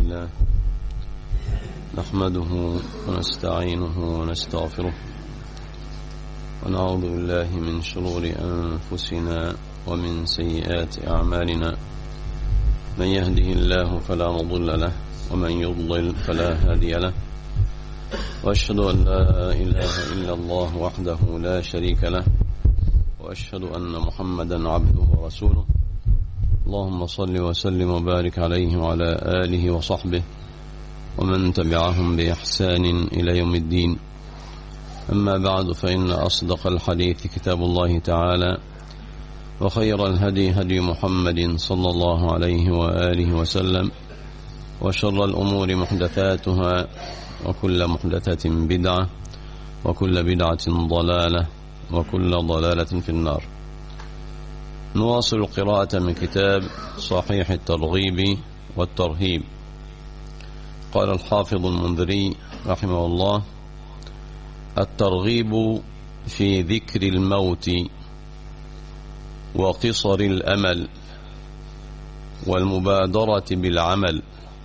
لله نحمده ونستعينه ونستغفره ونعوذ بالله من شرور أنفسنا ومن سيئات أعمالنا من يهده الله فلا مضل له ومن يضلل فلا هادي له وأشهد أن لا إله إلا الله وحده لا شريك له وأشهد أن محمدا عبده ورسوله اللهم صل وسلم وبارك عليه وعلى آله وصحبه ومن تبعهم بإحسان إلى يوم الدين أما بعد فإن أصدق الحديث كتاب الله تعالى وخير الهدي هدي محمد صلى الله عليه وآله وسلم وشر الأمور محدثاتها وكل محدثة بدعة وكل بدعة ضلالة وكل ضلالة في النار نواصل القراءة من كتاب صحيح الترغيب والترهيب قال الحافظ المنذري رحمه الله الترغيب في ذكر الموت وقصر الأمل والمبادرة بالعمل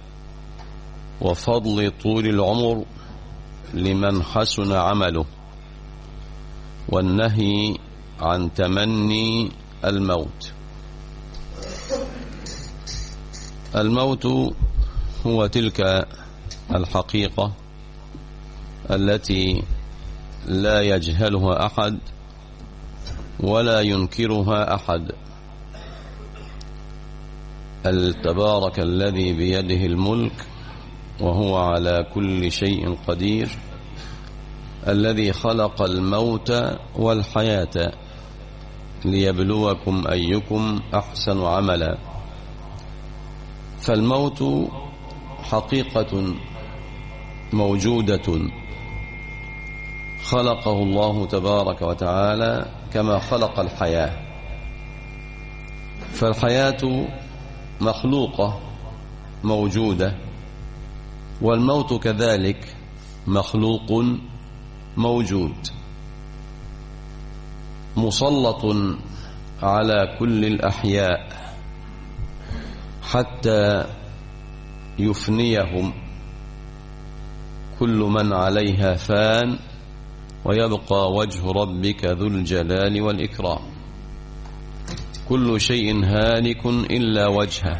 وفضل طول العمر لمن حسن عمله والنهي عن تمني الموت الموت هو تلك الحقيقة التي لا يجهلها أحد ولا ينكرها أحد التبارك الذي بيده الملك وهو على كل شيء قدير الذي خلق الموت والحياة ليبلوكم أيكم أحسن عملا فالموت حقيقة موجودة خلقه الله تبارك وتعالى كما خلق الحياة فالحياة مخلوقة موجودة والموت كذلك مخلوق موجود مسلط على كل الأحياء حتى يفنيهم كل من عليها فان ويبقى وجه ربك ذو الجلال والإكرام كل شيء هالك إلا وجهه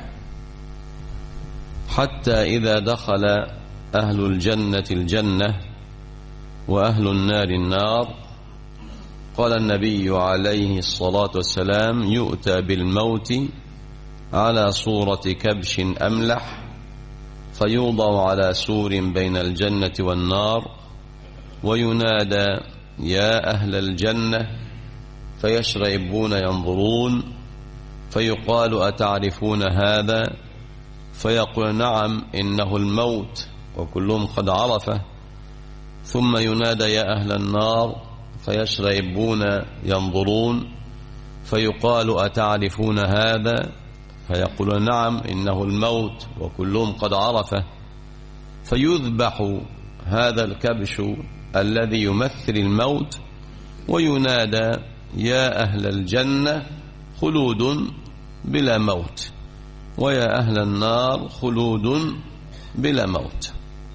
حتى إذا دخل أهل الجنة الجنة وأهل النار النار قال النبي عليه الصلاة والسلام يؤتى بالموت على صورة كبش أملح فيوضع على سور بين الجنة والنار وينادى يا أهل الجنة فيشرئبون ينظرون فيقال أتعرفون هذا فيقول نعم إنه الموت وكلهم قد عرفه ثم ينادى يا أهل النار فيشرئبون ينظرون فيقال أتعرفون هذا فيقول نعم إنه الموت وكلهم قد عرفه فيذبح هذا الكبش الذي يمثل الموت وينادى يا أهل الجنة خلود بلا موت ويا أهل النار خلود بلا موت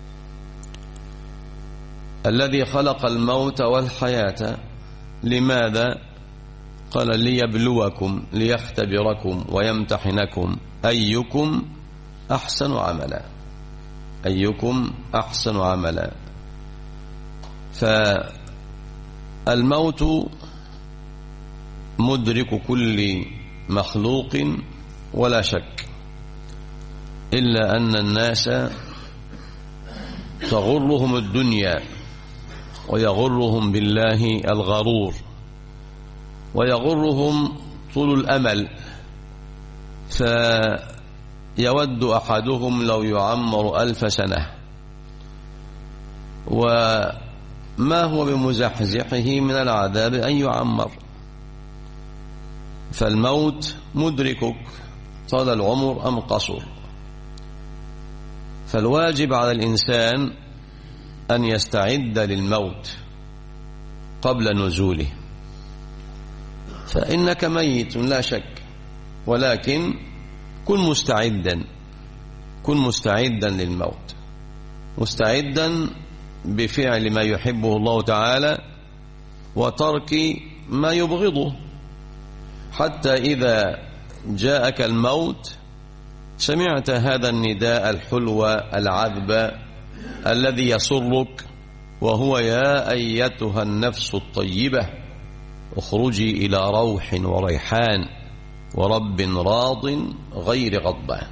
الذي خلق الموت والحياة لماذا قال ليبلوكم ليختبركم ويمتحنكم أيكم أحسن عملا أيكم أحسن عملا فالموت مدرك كل مخلوق ولا شك إلا أن الناس تغرهم الدنيا ويغرهم بالله الغرور ويغرهم طول الأمل فيود أحدهم لو يعمر ألف سنة وما هو بمزحزحه من العذاب أن يعمر فالموت مدركك طال العمر أم قصر فالواجب على الإنسان أن يستعد للموت قبل نزوله فإنك ميت لا شك ولكن كن مستعدا كن مستعدا للموت مستعدا بفعل ما يحبه الله تعالى وترك ما يبغضه حتى إذا جاءك الموت سمعت هذا النداء الحلو العذب الذي يسرك وهو يا أيتها النفس الطيبة اخرجي إلى روح وريحان ورب راض غير غضبان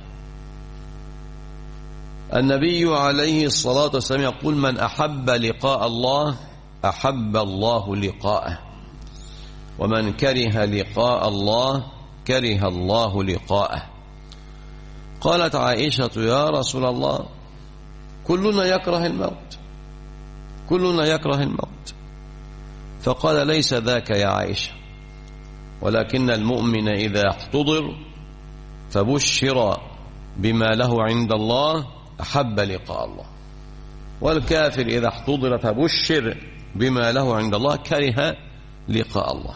النبي عليه الصلاة والسلام يقول من أحب لقاء الله أحب الله لقاءه ومن كره لقاء الله كره الله لقاءه قالت عائشة يا رسول الله كلنا يكره الموت كلنا يكره الموت فقال ليس ذاك يا عائشة ولكن المؤمن إذا احتضر فبشر بما له عند الله أحب لقاء الله والكافر إذا احتضر فبشر بما له عند الله كره لقاء الله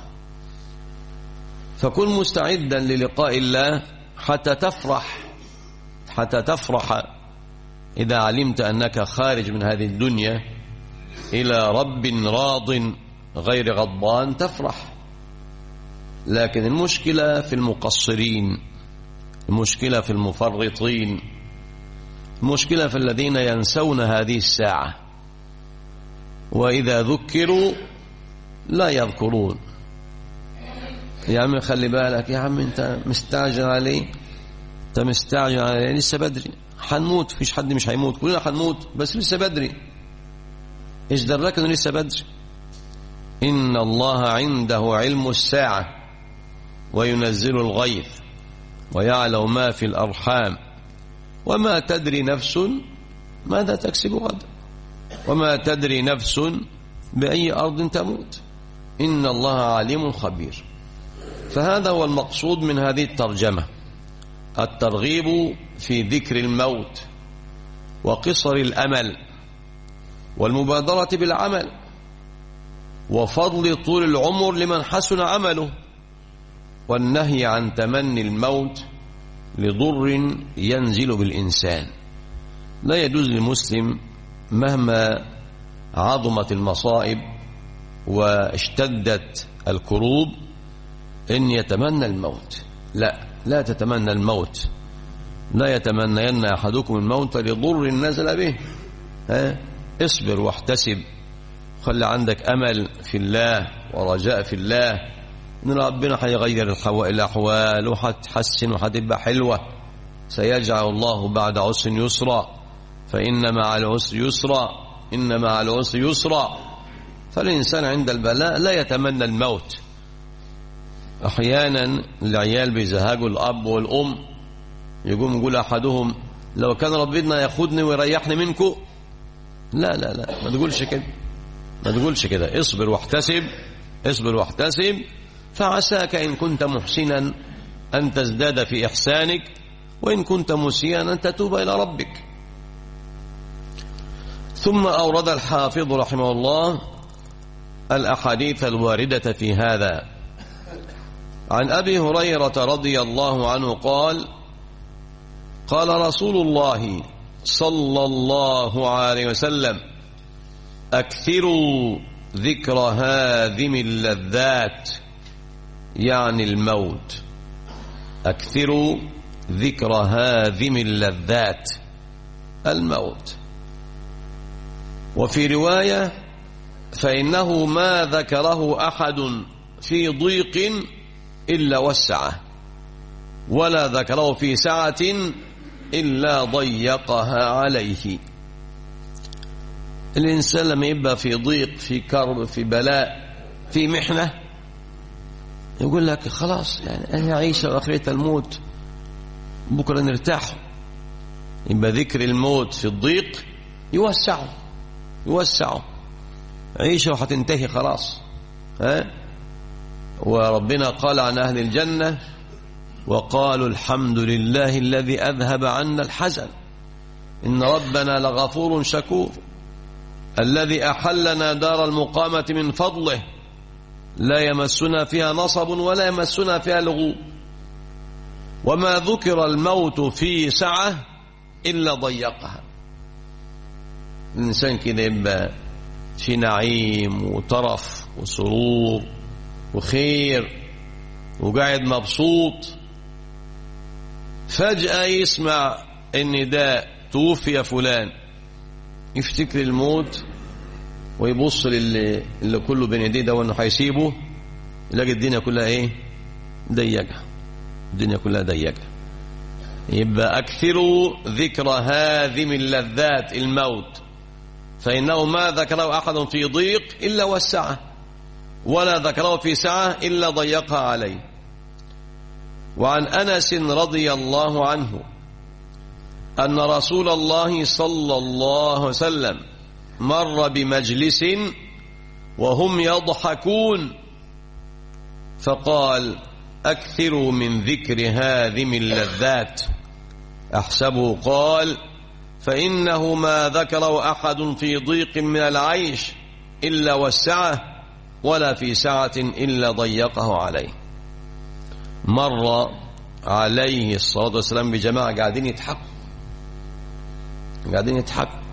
فكن مستعدا للقاء الله حتى تفرح حتى تفرح إذا علمت أنك خارج من هذه الدنيا إلى رب راض غير غضبان تفرح لكن المشكلة في المقصرين المشكلة في المفرطين المشكلة في الذين ينسون هذه الساعة وإذا ذكروا لا يذكرون يا عم خلي بالك يا عم انت مستعجل عليه انت مستعجل عليه لسه بدري حنموت فيش حد مش هيموت كلنا حنموت بس لسه بدري ايش دراك انه لسه بدري إن الله عنده علم الساعة وينزل الغيث ويعلم ما في الأرحام وما تدري نفس ماذا تكسب غدا وما تدري نفس بأي أرض تموت إن الله عليم خبير فهذا هو المقصود من هذه الترجمة الترغيب في ذكر الموت وقصر الأمل والمبادرة بالعمل وفضل طول العمر لمن حسن عمله والنهي عن تمني الموت لضر ينزل بالإنسان لا يجوز للمسلم مهما عظمت المصائب واشتدت الكروب ان يتمنى الموت لا لا تتمنى الموت لا يتمنين احدكم الموت لضر نزل به ها اصبر واحتسب خلي عندك امل في الله ورجاء في الله ان ربنا هيغير الاحوال وهتحسن وهتبقى حلوه سيجعل الله بعد عسر يسرا فان مع العسر يسرا ان مع العسر يسرا فالانسان عند البلاء لا يتمنى الموت احيانا العيال بيزهقوا الاب والام يقوم يقول احدهم لو كان ربنا ياخدني ويريحني منكم لا لا لا ما تقولش كده ما تقولش كده اصبر واحتسب اصبر واحتسب فعساك إن كنت محسنا أن تزداد في إحسانك وإن كنت مسيئا أن تتوب إلى ربك ثم أورد الحافظ رحمه الله الأحاديث الواردة في هذا عن أبي هريرة رضي الله عنه قال قال رسول الله صلى الله عليه وسلم أكثروا ذكر هاذم اللذات يعني الموت أكثروا ذكر هاذم اللذات الموت وفي رواية فإنه ما ذكره أحد في ضيق إلا وسعه ولا ذكره في سعة إلا ضيقها عليه الإنسان لما يبقى في ضيق في كرب في بلاء في محنة يقول لك خلاص يعني أنا عيشة وآخرة الموت بكرة نرتاح يبقى ذكر الموت في الضيق يوسعه يوسعه عيشة وحتنتهي خلاص ها وربنا قال عن أهل الجنة وقالوا الحمد لله الذي أذهب عنا الحزن إن ربنا لغفور شكور الذي أحلنا دار المقامة من فضله لا يمسنا فيها نصب ولا يمسنا فيها لغوب وما ذكر الموت في سعة إلا ضيقها الإنسان كده يبقى في نعيم وطرف وسرور وخير وقاعد مبسوط فجأة يسمع النداء توفي فلان يفتكر الموت ويبص للي اللي كله بين ايديه ده وانه هيسيبه يلاقي الدنيا كلها ايه ضيقه الدنيا كلها ضيقه يبقى اكثروا ذكر هادم اللذات الموت فانه ما ذكره احد في ضيق الا وسعه ولا ذكره في سعه الا ضيقها عليه وعن انس رضي الله عنه ان رسول الله صلى الله عليه وسلم مر بمجلس وهم يضحكون فقال اكثروا من ذكر هذم اللذات احسبه قال فانه ما ذكره احد في ضيق من العيش الا وسعه ولا في سعه الا ضيقه عليه مر عليه الصلاه والسلام بجماعه قاعدين يضحكوا قاعدين يضحكوا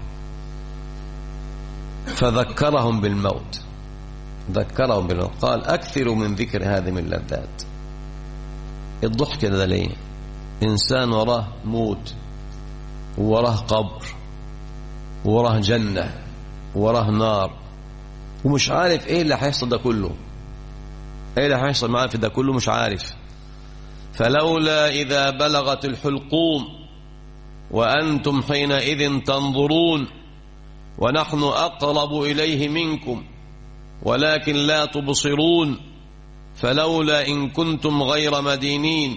فذكرهم بالموت ذكرهم بالموت قال أكثروا من ذكر هذه من اللذات الضحك ده ليه إنسان وراه موت ووراه قبر ووراه جنة ووراه نار ومش عارف ايه اللي هيحصل ده كله ايه اللي هيحصل معاه في ده كله مش عارف فلولا إذا بلغت الحلقوم وأنتم حينئذ تنظرون ونحن أقرب إليه منكم ولكن لا تبصرون فلولا إن كنتم غير مدينين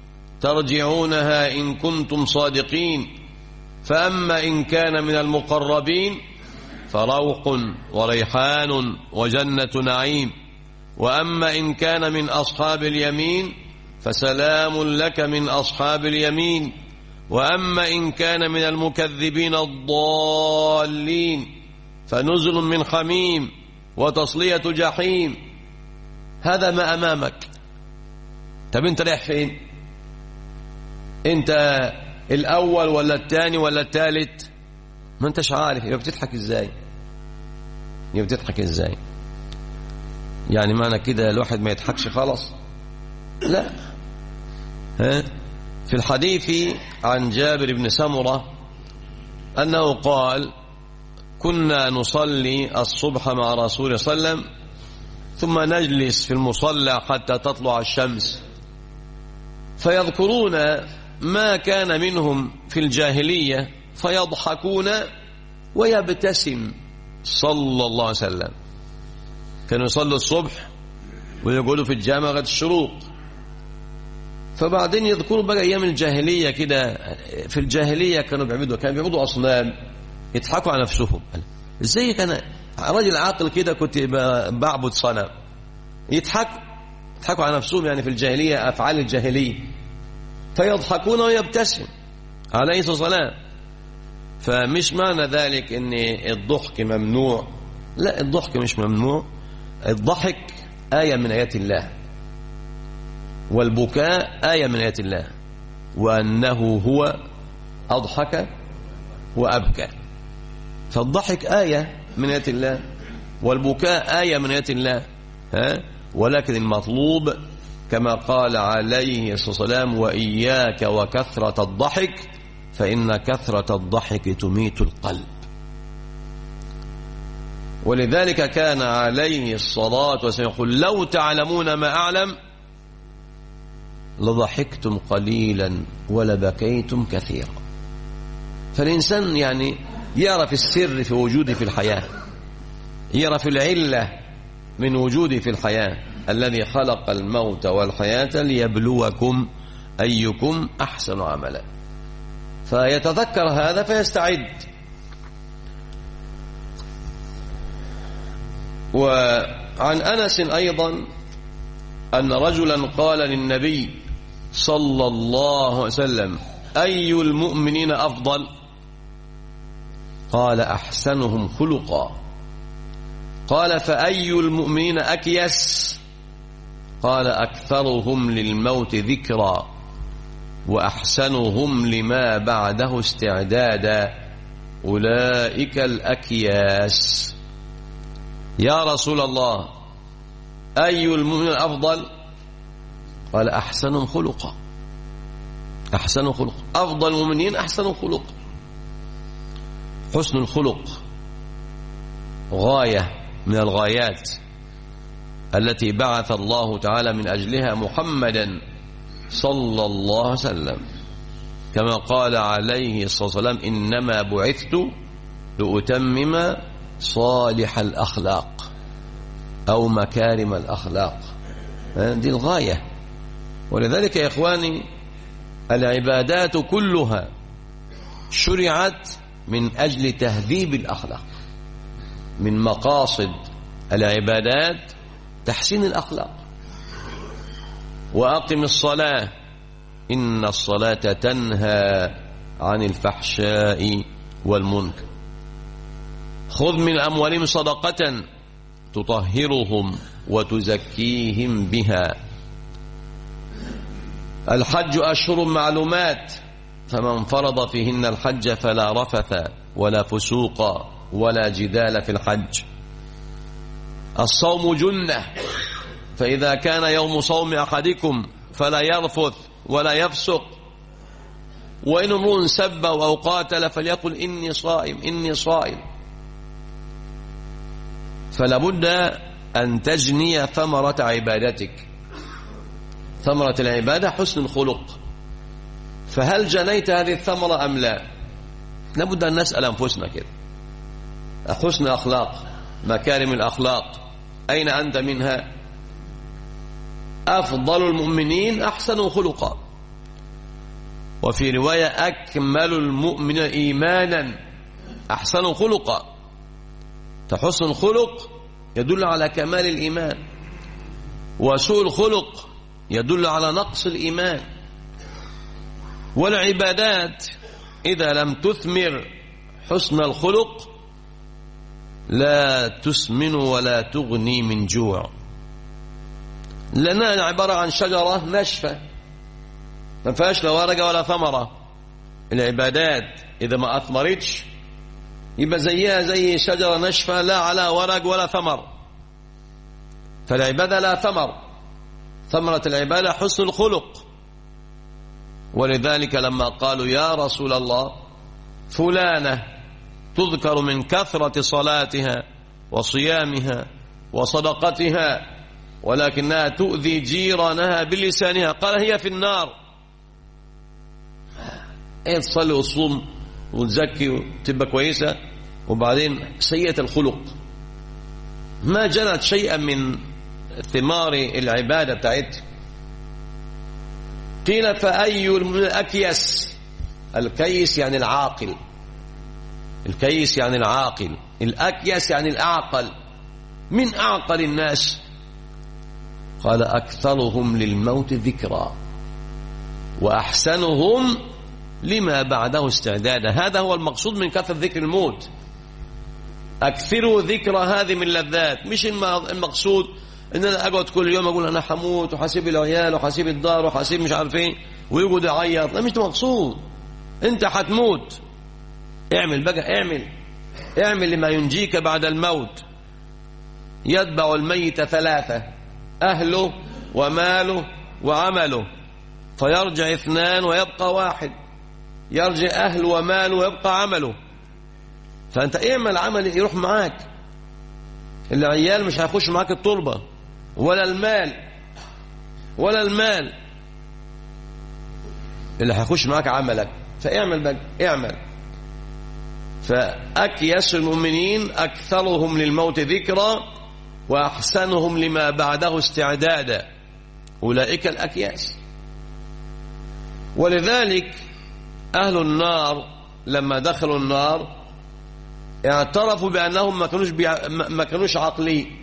ترجعونها إن كنتم صادقين فأما إن كان من المقربين فروح وريحان وجنة نعيم وأما إن كان من أصحاب اليمين فسلام لك من أصحاب اليمين وأما إن كان من المكذبين الضالين فنزل من حميم وتصلية جحيم هذا ما أمامك طب أنت رايح فين أنت الأول ولا الثاني ولا الثالث ما أنتش عارف يبقى بتضحك إزاي يبقى بتضحك إزاي يعني معنى كده الواحد ما يضحكش خلاص لا ها في الحديث عن جابر بن سمرة أنه قال كنا نصلي الصبح مع رسول الله صلى الله عليه وسلم ثم نجلس في المصلى حتى تطلع الشمس فيذكرون ما كان منهم في الجاهلية فيضحكون ويبتسم صلى الله عليه وسلم كانوا يصلوا الصبح ويقعدوا في الجامع غد الشروق فبعدين يذكروا بقى ايام الجاهليه كده في الجاهليه كانوا بيعبدوا كانوا بيعبدوا اصنام يضحكوا على نفسهم ازاي كان راجل عاقل كده كنت بعبد صنم يضحكوا يضحكوا على نفسهم يعني في الجاهليه افعال الجاهليه فيضحكون ويبتسم عليه الصلاه والسلام فمش معنى ذلك ان الضحك ممنوع لا الضحك مش ممنوع الضحك آية من آيات الله والبكاء آية من آيات الله وأنه هو أضحك وأبكى فالضحك آية من آيات الله والبكاء آية من آيات الله ها؟ ولكن المطلوب كما قال عليه الصلاة والسلام وإياك وكثرة الضحك فإن كثرة الضحك تميت القلب ولذلك كان عليه الصلاة والسلام يقول لو تعلمون ما أعلم لضحكتم قليلا ولبكيتم كثيرا فالإنسان يعني يعرف السر في وجوده في الحياة يعرف العلة من وجوده في الحياة الذي خلق الموت والحياة ليبلوكم أيكم أحسن عملا فيتذكر هذا فيستعد وعن أنس أيضا أن رجلا قال للنبي صلى الله عليه وسلم أي المؤمنين أفضل قال أحسنهم خلقا قال فأي المؤمنين أكيس قال أكثرهم للموت ذكرا وأحسنهم لما بعده استعدادا أولئك الأكياس يا رسول الله أي المؤمن أفضل قال أحسن خلقا أحسن خلق أفضل المؤمنين أحسن خلق حسن الخلق غاية من الغايات التي بعث الله تعالى من أجلها محمدا صلى الله عليه وسلم كما قال عليه الصلاة والسلام إنما بعثت لأتمم صالح الأخلاق أو مكارم الأخلاق دي الغاية ولذلك يا إخواني العبادات كلها شرعت من أجل تهذيب الأخلاق من مقاصد العبادات تحسين الأخلاق وأقم الصلاة إن الصلاة تنهى عن الفحشاء والمنكر خذ من أموالهم صدقة تطهرهم وتزكيهم بها الحج أشهر معلومات فمن فرض فيهن الحج فلا رفث ولا فسوق ولا جدال في الحج الصوم جنة فإذا كان يوم صوم أحدكم فلا يرفث ولا يفسق وإن امرؤ سب أو قاتل فليقل إني صائم إني صائم فلا بد أن تجني ثمرة عبادتك ثمرة العبادة حسن الخلق فهل جنيت هذه الثمرة أم لا لابد أن نسأل أنفسنا كده حسن أخلاق مكارم الأخلاق أين أنت منها أفضل المؤمنين أحسن خلقا وفي رواية أكمل المؤمن إيمانا أحسن خلقا فحسن الخلق يدل على كمال الإيمان وسوء الخلق يدل على نقص الإيمان والعبادات إذا لم تثمر حسن الخلق لا تسمن ولا تغني من جوع لأنها عبارة عن شجرة ناشفة ما فيهاش لا ورقة ولا ثمرة العبادات إذا ما أثمرتش يبقى زيها زي شجرة ناشفة لا على ورق ولا ثمر فالعبادة لا ثمر ثمرة العبادة حسن الخلق ولذلك لما قالوا يا رسول الله فلانة تذكر من كثرة صلاتها وصيامها وصدقتها ولكنها تؤذي جيرانها بلسانها قال هي في النار ايه تصلي وتصوم وتزكي وتبقى كويسة وبعدين سيئة الخلق ما جنت شيئا من ثمار العبادة بتاعتها قيل فأي الأكيس الكيس يعني العاقل الكيس يعني العاقل الأكيس يعني الأعقل من أعقل الناس قال أكثرهم للموت ذكرى وأحسنهم لما بعده استعدادا هذا هو المقصود من كثر ذكر الموت أكثروا ذكر هذه من اللذات مش المقصود ان انا اقعد كل يوم اقول انا حموت وحاسب العيال وحاسب الدار وحاسب مش عارف ايه ويقعد يعيط لا مش مقصود انت حتموت اعمل بقى اعمل اعمل لما ينجيك بعد الموت يتبع الميت ثلاثة أهله وماله وعمله فيرجع اثنان ويبقى واحد يرجع أهله وماله ويبقى عمله فأنت اعمل عمل يروح معاك العيال مش هيخش معاك التربة ولا المال ولا المال اللي هيخش معاك عملك فاعمل بقى اعمل فأكيس المؤمنين أكثرهم للموت ذكرى وأحسنهم لما بعده استعدادا أولئك الأكياس ولذلك أهل النار لما دخلوا النار اعترفوا بأنهم ما كانوش, بيع... ما كانوش عقلي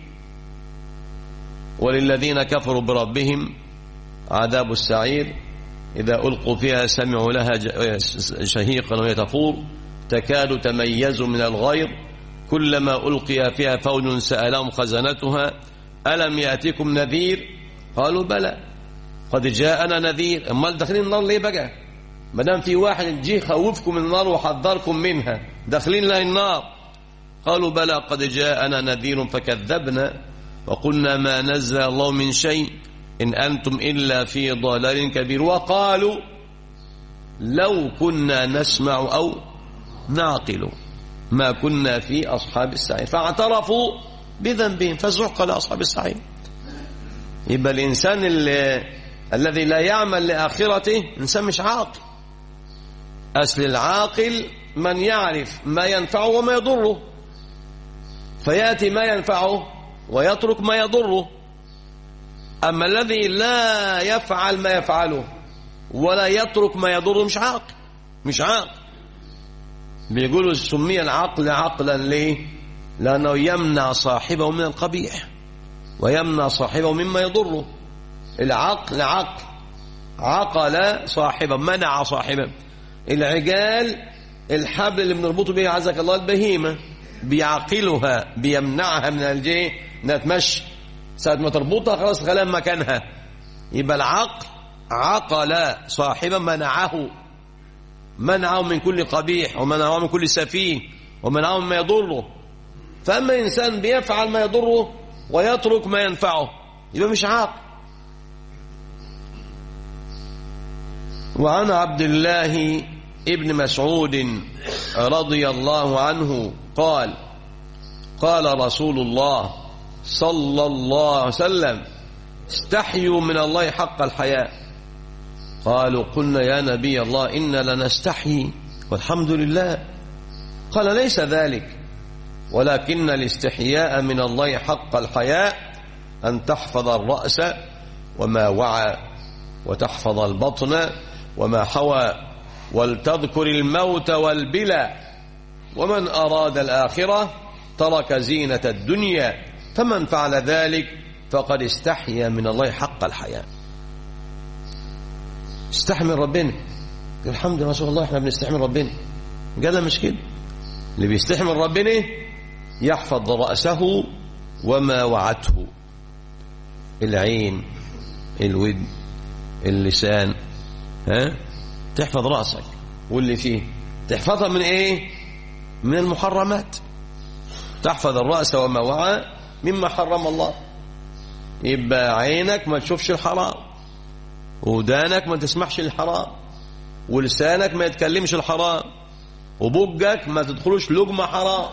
وللذين كفروا بربهم عذاب السعير إذا ألقوا فيها سمعوا لها شهيقا وهي تفور تكاد تميز من الغيظ كلما ألقي فيها فوج سألهم خزنتها ألم يأتيكم نذير قالوا بلى قد جاءنا نذير أما داخلين النار ليه بقى ما دام في واحد جه خوفكم من النار وحذركم منها داخلين لها النار قالوا بلى قد جاءنا نذير فكذبنا وقلنا ما نزل الله من شيء إن أنتم إلا في ضلال كبير وقالوا لو كنا نسمع أو نعقل ما كنا في أصحاب السعير فاعترفوا بذنبهم فزحق لأصحاب السعير يبقى الإنسان اللي الذي لا يعمل لآخرته إنسان مش عاقل أصل العاقل من يعرف ما ينفعه وما يضره فيأتي ما ينفعه ويترك ما يضره أما الذي لا يفعل ما يفعله ولا يترك ما يضره مش عاقل مش عاقل بيقولوا سمي العقل عقلا ليه لأنه يمنع صاحبه من القبيح ويمنع صاحبه مما يضره العقل عقل عقل صاحبه منع صاحبه العجال الحبل اللي بنربطه به عزك الله البهيمة بيعقلها بيمنعها من الجيه انها تمشي ساعة ما تربطها خلاص خلاها مكانها يبقى العقل عقل صاحبا منعه منعه من كل قبيح ومنعه من كل سفيه ومنعه مما يضره فأما إنسان بيفعل ما يضره ويترك ما ينفعه يبقى مش عاقل وعن عبد الله ابن مسعود رضي الله عنه قال قال رسول الله صلى الله عليه وسلم استحيوا من الله حق الحياء قالوا قلنا يا نبي الله إنا لنستحيي والحمد لله قال ليس ذلك ولكن الاستحياء من الله حق الحياء أن تحفظ الرأس وما وعى وتحفظ البطن وما حوى ولتذكر الموت والبلى ومن أراد الآخرة ترك زينة الدنيا فمن فعل ذلك فقد استحيا من الله حق الحياة استحمل ربنا الحمد لله ما شاء الله احنا بنستحمل ربنا قال مش كده اللي بيستحمل ربنا يحفظ رأسه وما وعته العين الود اللسان ها تحفظ رأسك واللي فيه تحفظها من ايه من المحرمات تحفظ الرأس وما وعى مما حرم الله يبقى عينك ما تشوفش الحرام ودانك ما تسمحش الحرام ولسانك ما يتكلمش الحرام وبجك ما تدخلوش لقمة حرام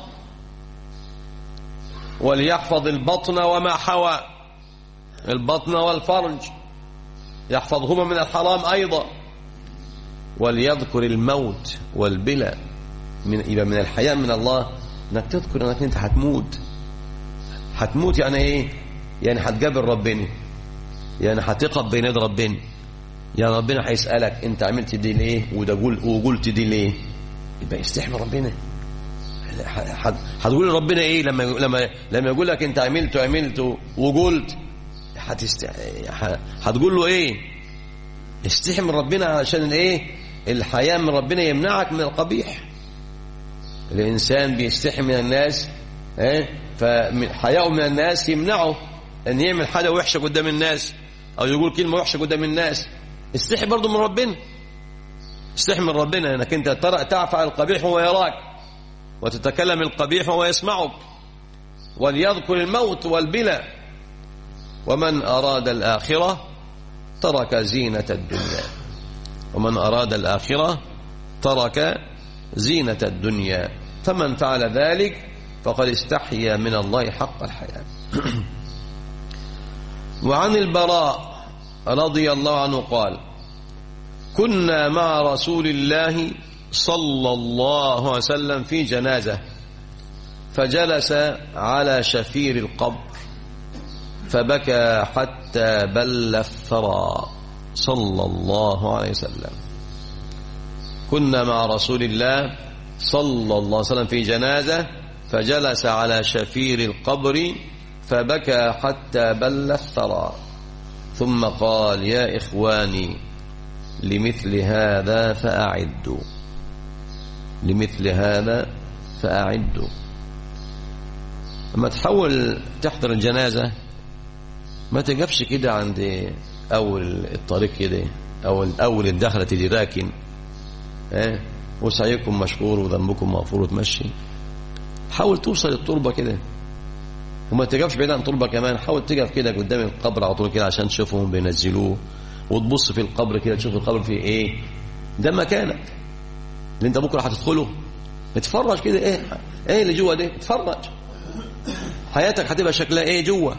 وليحفظ البطن وما حوى البطن والفرج يحفظهما من الحرام أيضا وليذكر الموت والبلى من يبقى من الحياء من الله انك تذكر انك انت هتموت هتموت يعني ايه يعني هتقابل ربنا يعني هتقف بين يد ربنا يا ربنا هيسالك انت عملت دي ليه وده قول وقلت دي ليه يبقى يستحمل ربنا هتقول لربنا ايه لما لما لما يقول لك انت عملت وعملت وقلت هتست... هتقول له ايه استحمل ربنا عشان الايه الحياة من ربنا يمنعك من القبيح الإنسان بيستحي من الناس ايه فحياءه من الناس يمنعه أن يعمل حاجة وحشة قدام الناس أو يقول كلمة وحشة قدام الناس استحي برضه من ربنا استحي من ربنا أنك أنت ترى تعفى القبيح وهو يراك وتتكلم القبيح وهو يسمعك وليذكر الموت والبلى ومن أراد الآخرة ترك زينة الدنيا ومن أراد الآخرة ترك زينة الدنيا فمن فعل ذلك فقد استحيا من الله حق الحياة وعن البراء رضي الله عنه قال كنا مع رسول الله صلى الله عليه وسلم في جنازة فجلس على شفير القبر فبكى حتى بل الثرى صلى الله عليه وسلم كنا مع رسول الله صلى الله عليه وسلم في جنازة فجلس على شفير القبر فبكى حتى بل الثرى ثم قال يا إخواني لمثل هذا فأعدوا لمثل هذا فأعدوا لما تحول تحضر الجنازة ما تقفش كده عند أول الطريق كده أول أول الدخلة تدي راكن ها وسعيكم مشكور وذنبكم مغفور وتمشي حاول توصل التربة كده وما تقفش بعيد عن التربة كمان حاول تقف كده قدام القبر على طول كده عشان تشوفهم بينزلوه وتبص في القبر كده تشوف القبر فيه ايه ده مكانك اللي انت بكره هتدخله اتفرج كده ايه ايه اللي جوه ده اتفرج حياتك هتبقى شكلها ايه جوه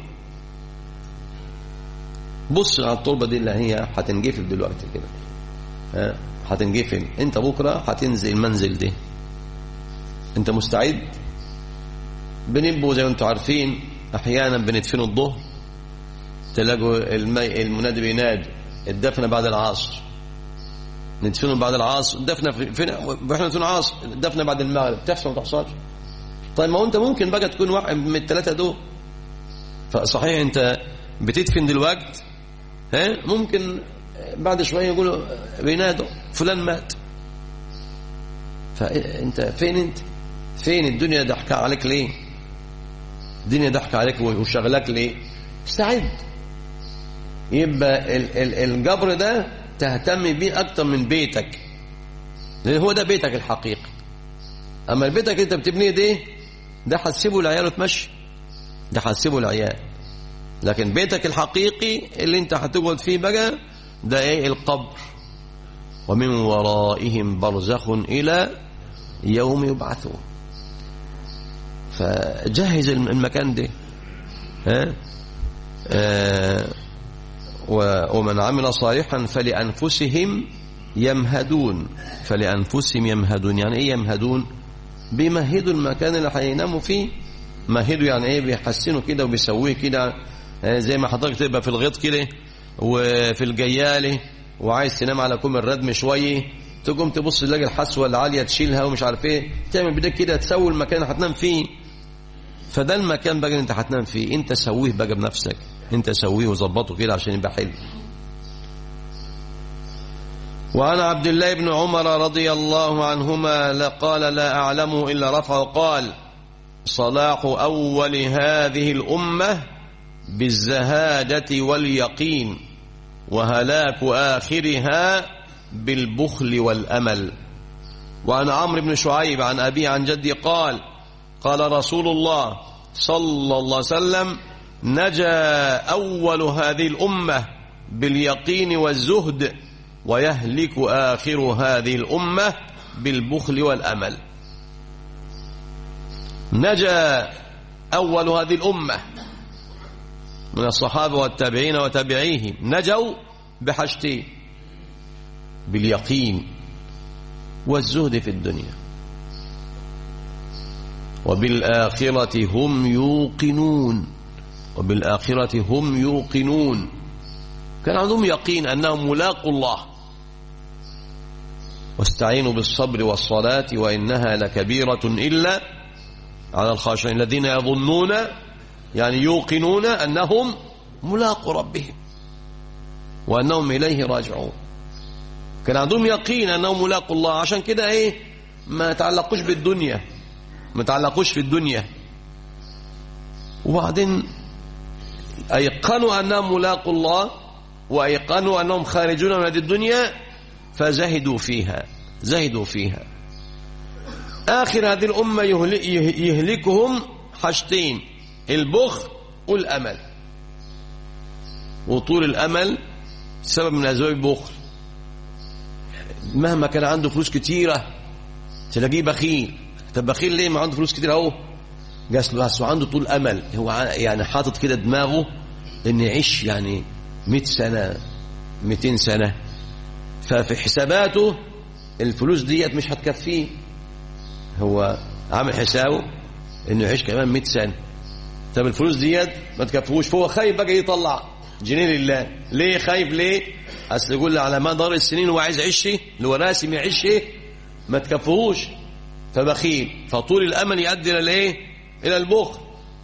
بص على التربه دي اللي هي هتنجفل دلوقتي كده ها هتنجفل انت بكره هتنزل المنزل ده انت مستعد بنبقوا زي ما انتم عارفين احيانا بندفنوا الظهر تلاقوا المي... المنادي بينادي الدفنه بعد العصر ندفنه بعد العصر الدفنه في فين احنا ندفن العصر الدفنه بعد المغرب تحصل ما تحصلش طيب ما هو انت ممكن بقى تكون واحد من الثلاثه دول فصحيح انت بتدفن دلوقتي ها ممكن بعد شويه يقولوا بينادوا فلان مات فانت فين انت فين الدنيا ضحكة عليك ليه الدنيا ضحكة عليك وشغلك ليه استعد يبقى ال ال الجبر ده تهتم بيه اكتر من بيتك لان هو ده بيتك الحقيقي اما بيتك اللي انت بتبنيه ده ده هتسيبه العيال وتمشي ده هتسيبه العيال لكن بيتك الحقيقي اللي انت هتقعد فيه بقى ده ايه القبر ومن ورائهم برزخ الى يوم يبعثون فجهز المكان ده ها آه ومن عمل صالحا فلأنفسهم يمهدون فلأنفسهم يمهدون يعني ايه يمهدون بيمهدوا المكان اللي هيناموا فيه مهدوا يعني ايه بيحسنوا كده وبيسويه كده زي ما حضرتك تبقى في الغيط كده وفي الجياله وعايز تنام على كوم الردم شويه تقوم تبص تلاقي الحسوه العاليه تشيلها ومش عارف ايه تعمل بدك كده تسوي المكان اللي هتنام فيه فده المكان بقى اللي انت هتنام فيه انت سويه بقى بنفسك انت سويه وظبطه كده عشان يبقى حلو وعن عبد الله بن عمر رضي الله عنهما قال لا أعلم إلا رفعه قال صلاح أول هذه الأمة بالزهادة واليقين وهلاك آخرها بالبخل والأمل وعن عمرو بن شعيب عن أبي عن جدي قال قال رسول الله صلى الله عليه وسلم نجا أول هذه الأمة باليقين والزهد ويهلك آخر هذه الأمة بالبخل والأمل نجا أول هذه الأمة من الصحابة والتابعين وتابعيهم نجوا بحاجتين باليقين والزهد في الدنيا وبالآخرة هم يوقنون وبالآخرة هم يوقنون كان عندهم يقين أنهم ملاقوا الله واستعينوا بالصبر والصلاة وإنها لكبيرة إلا على الخاشعين الذين يظنون يعني يوقنون أنهم ملاقوا ربهم وأنهم إليه راجعون كان عندهم يقين أنهم ملاقوا الله عشان كده إيه ما تعلقوش بالدنيا ما تعلقوش في الدنيا وبعدين أيقنوا أنهم ملاقوا الله وأيقنوا أنهم خارجون من هذه الدنيا فزهدوا فيها زهدوا فيها آخر هذه الأمة يهلكهم حاجتين البخل والأمل وطول الأمل سبب من أسباب البخل مهما كان عنده فلوس كتيرة تلاقيه بخيل طب بخيل ليه ما عنده فلوس كتير اهو جاس له بس عنده طول امل هو يعني حاطط كده دماغه ان يعيش يعني 100 سنه 200 سنه ففي حساباته الفلوس ديت مش هتكفيه هو عامل حسابه انه يعيش كمان 100 سنه طب الفلوس ديت ما تكفيهوش فهو خايف بقى يطلع جنيه لله ليه خايف ليه اصل يقول على مدار السنين هو عايز يعيش اللي هو راسم يعيش ما تكفيهوش فبخيل فطول الامل يؤدي الى الايه الى البخل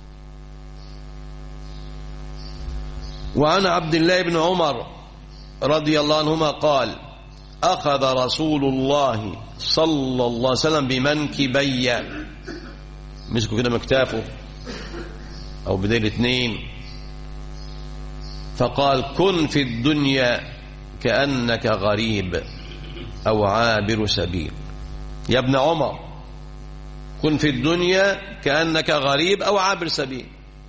وعن عبد الله بن عمر رضي الله عنهما قال أخذ رسول الله صلى الله عليه وسلم بمنكبي مسكوا كده مكتافه أو بديل اثنين فقال كن في الدنيا كأنك غريب أو عابر سبيل يا ابن عمر كن في الدنيا كأنك غريب أو عابر سبيل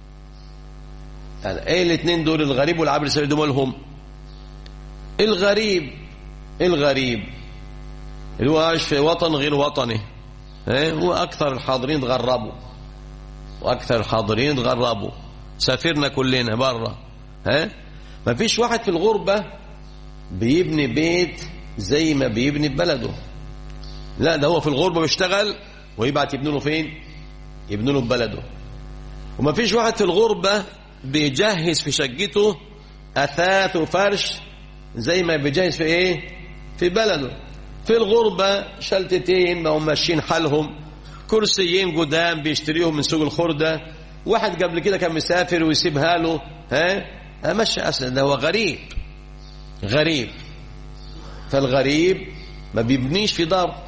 يعني ايه الاثنين دول الغريب والعابر السبيل دول هم الغريب الغريب اللي هو عايش في وطن غير وطنه ايه هو اكثر الحاضرين تغربوا واكثر الحاضرين تغربوا سافرنا كلنا بره ها ما فيش واحد في الغربة بيبني بيت زي ما بيبني في بلده لا ده هو في الغربة بيشتغل ويبعت يبني له فين يبني له في بلده وما فيش واحد في الغربة بيجهز في شقته أثاث وفرش زي ما بيجهز في ايه في بلده في الغربة شلتتين ما هم ماشيين حالهم كرسيين قدام بيشتريهم من سوق الخردة واحد قبل كده كان مسافر ويسيبها له ها مشى أصلا ده هو غريب غريب فالغريب ما بيبنيش في دار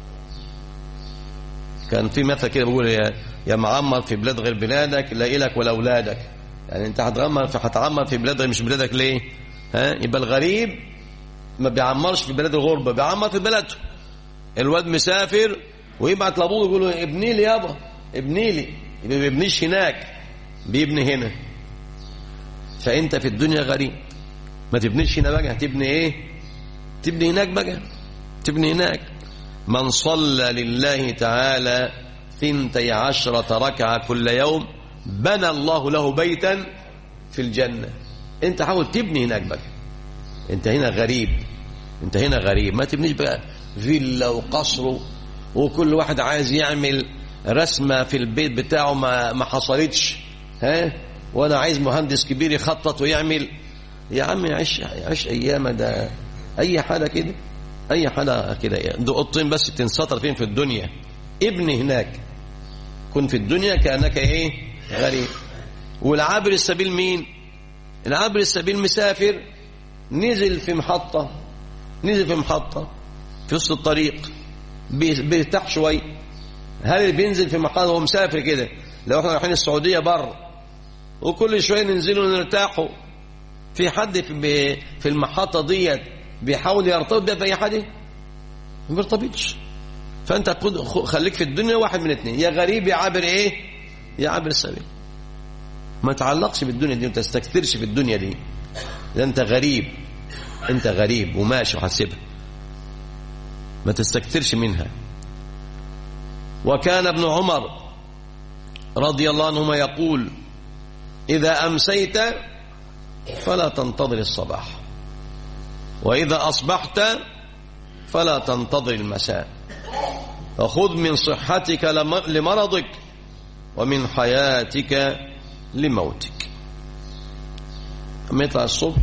كان في مثل كده بيقول يا يا معمر في بلاد غير بلادك لا إلك ولا أولادك يعني أنت هتغمر في هتعمر في بلاد غير مش بلادك ليه؟ ها يبقى الغريب ما بيعمرش في بلاد الغربة بيعمر في بلده الواد مسافر ويبعت لابوه يقول له ابني لي يابا ابني لي يبقى ما بيبنيش هناك بيبني هنا فانت في الدنيا غريب ما تبنيش هنا بقى هتبني ايه تبني هناك بقى تبني هناك من صلى لله تعالى ثنتي عشرة ركعة كل يوم بنى الله له بيتا في الجنة انت حاول تبني هناك بقى انت هنا غريب انت هنا غريب ما تبنيش بقى فيلا وقصر وكل واحد عايز يعمل رسمة في البيت بتاعه ما, ما حصلتش ها وانا عايز مهندس كبير يخطط ويعمل يا عم عيش عيش ايام ده اي حاجه كده اي حاجه كده ده اوضتين بس تنسطر فين في الدنيا ابني هناك كن في الدنيا كانك ايه غريب والعابر السبيل مين العابر السبيل مسافر نزل في محطه نزل في محطه في وسط الطريق بيرتاح شوي هل اللي بينزل في محطه وهو مسافر كده لو احنا رايحين السعوديه بره وكل شويه ننزلوا نرتاحوا في حد في في المحطه ديت بيحاول يرتبط بيها في اي حاجه ما بيرتبطش فانت خليك في الدنيا واحد من اثنين يا غريب يا عابر ايه يا عابر السبيل ما تعلقش بالدنيا دي ما تستكثرش في الدنيا دي ده انت غريب انت غريب وماشي وحاسبها ما تستكثرش منها وكان ابن عمر رضي الله عنهما يقول إذا أمسيت فلا تنتظر الصباح وإذا أصبحت فلا تنتظر المساء فخذ من صحتك لمرضك ومن حياتك لموتك أما يطلع الصبح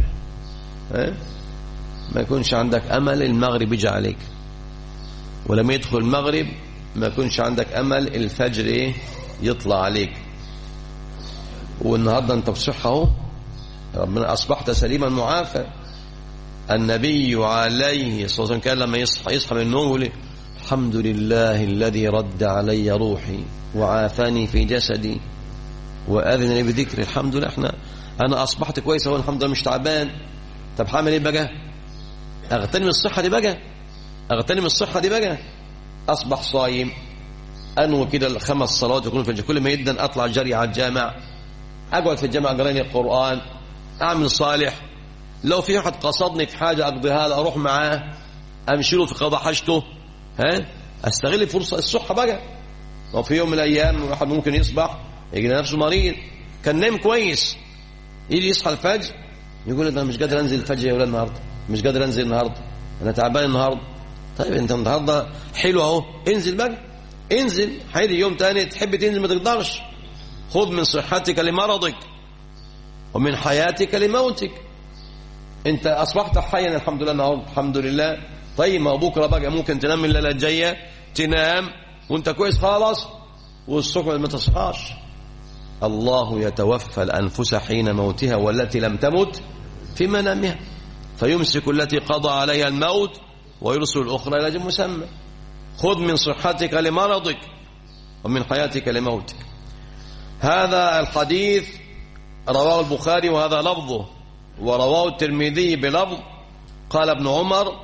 ما يكونش عندك أمل المغرب يجي عليك ولما يدخل المغرب ما يكونش عندك أمل الفجر يطلع عليك والنهاردة أنت بصحة اهو ربنا أصبحت سليما معافى النبي عليه الصلاة والسلام كان لما يصحى يصحى من النوم يقول الحمد لله الذي رد علي روحي وعافاني في جسدي وأذن لي بذكر الحمد لله احنا أنا أصبحت كويس أهو الحمد لله مش تعبان طب هعمل إيه بقى؟ أغتنم الصحة دي بقى أغتنم الصحة دي بقى أصبح صايم أنوي كده الخمس صلوات يكونوا في الجامع كل ما يدن أطلع جري على الجامع أقعد في الجامع أقرأني القرآن أعمل صالح لو في واحد قصدني في حاجة أقضيها له أروح معاه أمشي له في قضاء حاجته ها أستغل فرصة الصحة بقى لو في يوم من الأيام واحد ممكن يصبح يجي نفسه مريض كان نايم كويس يجي يصحى الفجر يقول أنا مش قادر أنزل الفجر يا ولاد النهاردة مش قادر أنزل النهاردة أنا تعبان النهاردة طيب أنت النهاردة حلو أهو انزل بقى انزل هيجي يوم تاني تحب تنزل ما تقدرش خذ من صحتك لمرضك ومن حياتك لموتك انت اصبحت حيا الحمد لله النهارده الحمد لله طيب ما بكره بقى ممكن تنام الليله الجايه تنام وانت كويس خالص والصبح ما تصحاش الله يتوفى الانفس حين موتها والتي لم تمت في منامها فيمسك التي قضى عليها الموت ويرسل الاخرى الى اجل مسمى خذ من صحتك لمرضك ومن حياتك لموتك هذا الحديث رواه البخاري وهذا لفظه ورواه الترمذي بلفظ قال ابن عمر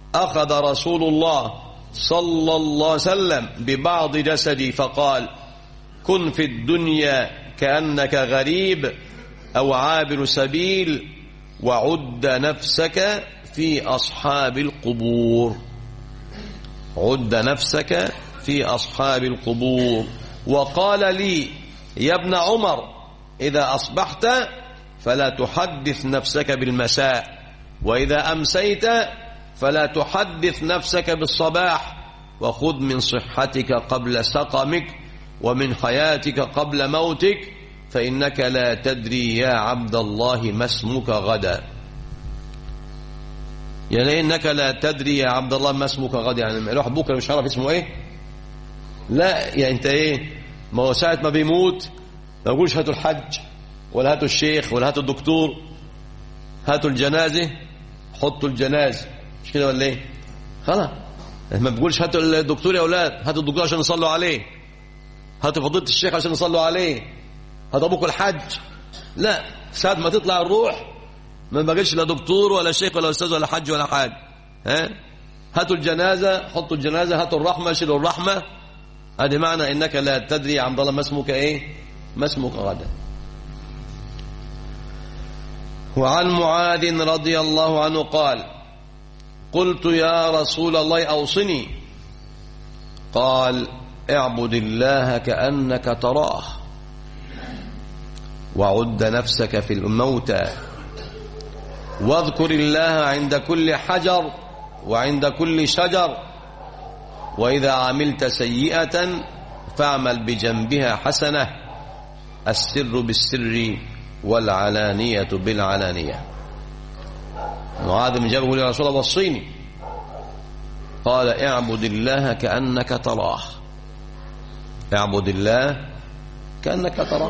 أخذ رسول الله صلى الله عليه وسلم ببعض جسدي فقال كن في الدنيا كأنك غريب أو عابر سبيل وعد نفسك في أصحاب القبور عد نفسك في أصحاب القبور وقال لي يا ابن عمر إذا أصبحت فلا تحدث نفسك بالمساء وإذا أمسيت فلا تحدث نفسك بالصباح وخذ من صحتك قبل سقمك ومن حياتك قبل موتك فإنك لا تدري يا عبد الله ما اسمك غدا يعني إنك لا تدري يا عبد الله ما اسمك غدا يعني الواحد بكرة مش عارف اسمه إيه لا يعني أنت إيه ما هو ساعة ما بيموت ما يقولش هاتوا الحج ولا هاتوا الشيخ ولا هاتوا الدكتور هاتوا الجنازة حطوا الجنازة مش كده ولا ايه خلاص ما بيقولش هاتوا الدكتور يا اولاد هاتوا الدكتور عشان يصلوا عليه هاتوا فضيله الشيخ عشان يصلوا عليه هاتوا ابوكم الحج لا ساعة ما تطلع الروح ما بقاش لا دكتور ولا شيخ ولا استاذ ولا حج ولا حاجه ها هاتوا الجنازه حطوا الجنازه هاتوا الرحمه شيلوا الرحمه هذه معنى انك لا تدري يا عبد الله ما اسمك ايه ما اسمك غدا وعن معاذ رضي الله عنه قال قلت يا رسول الله أوصني قال اعبد الله كأنك تراه وعد نفسك في الموتى واذكر الله عند كل حجر وعند كل شجر وإذا عملت سيئة فاعمل بجنبها حسنة السر بالسر والعلانية بالعلانية معاذ بن جبل يا رسول الله وصيني قال اعبد الله كأنك تراه اعبد الله كأنك تراه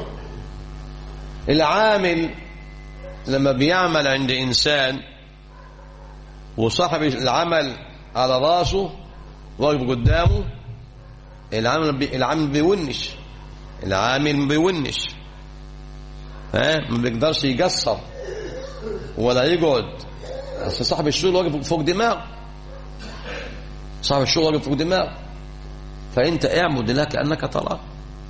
العامل لما بيعمل عند إنسان وصاحب العمل على راسه واقف قدامه العامل بي العامل بيونش العامل بيونش ها ما بيقدرش يقصر ولا يقعد بس صاحب الشغل واقف فوق دماغه صاحب الشغل واقف فوق دماغه فانت اعبد الله كانك تراه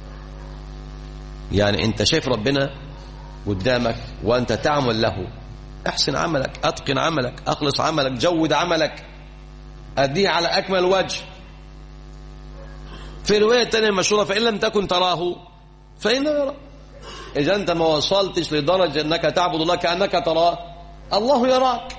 يعني انت شايف ربنا قدامك وانت تعمل له احسن عملك اتقن عملك اخلص عملك جود عملك اديه على اكمل وجه في روايه ثانيه مشهوره فان لم تكن تراه فانه يراك إذا أنت ما وصلتش لدرجة أنك تعبد الله كأنك تراه الله يراك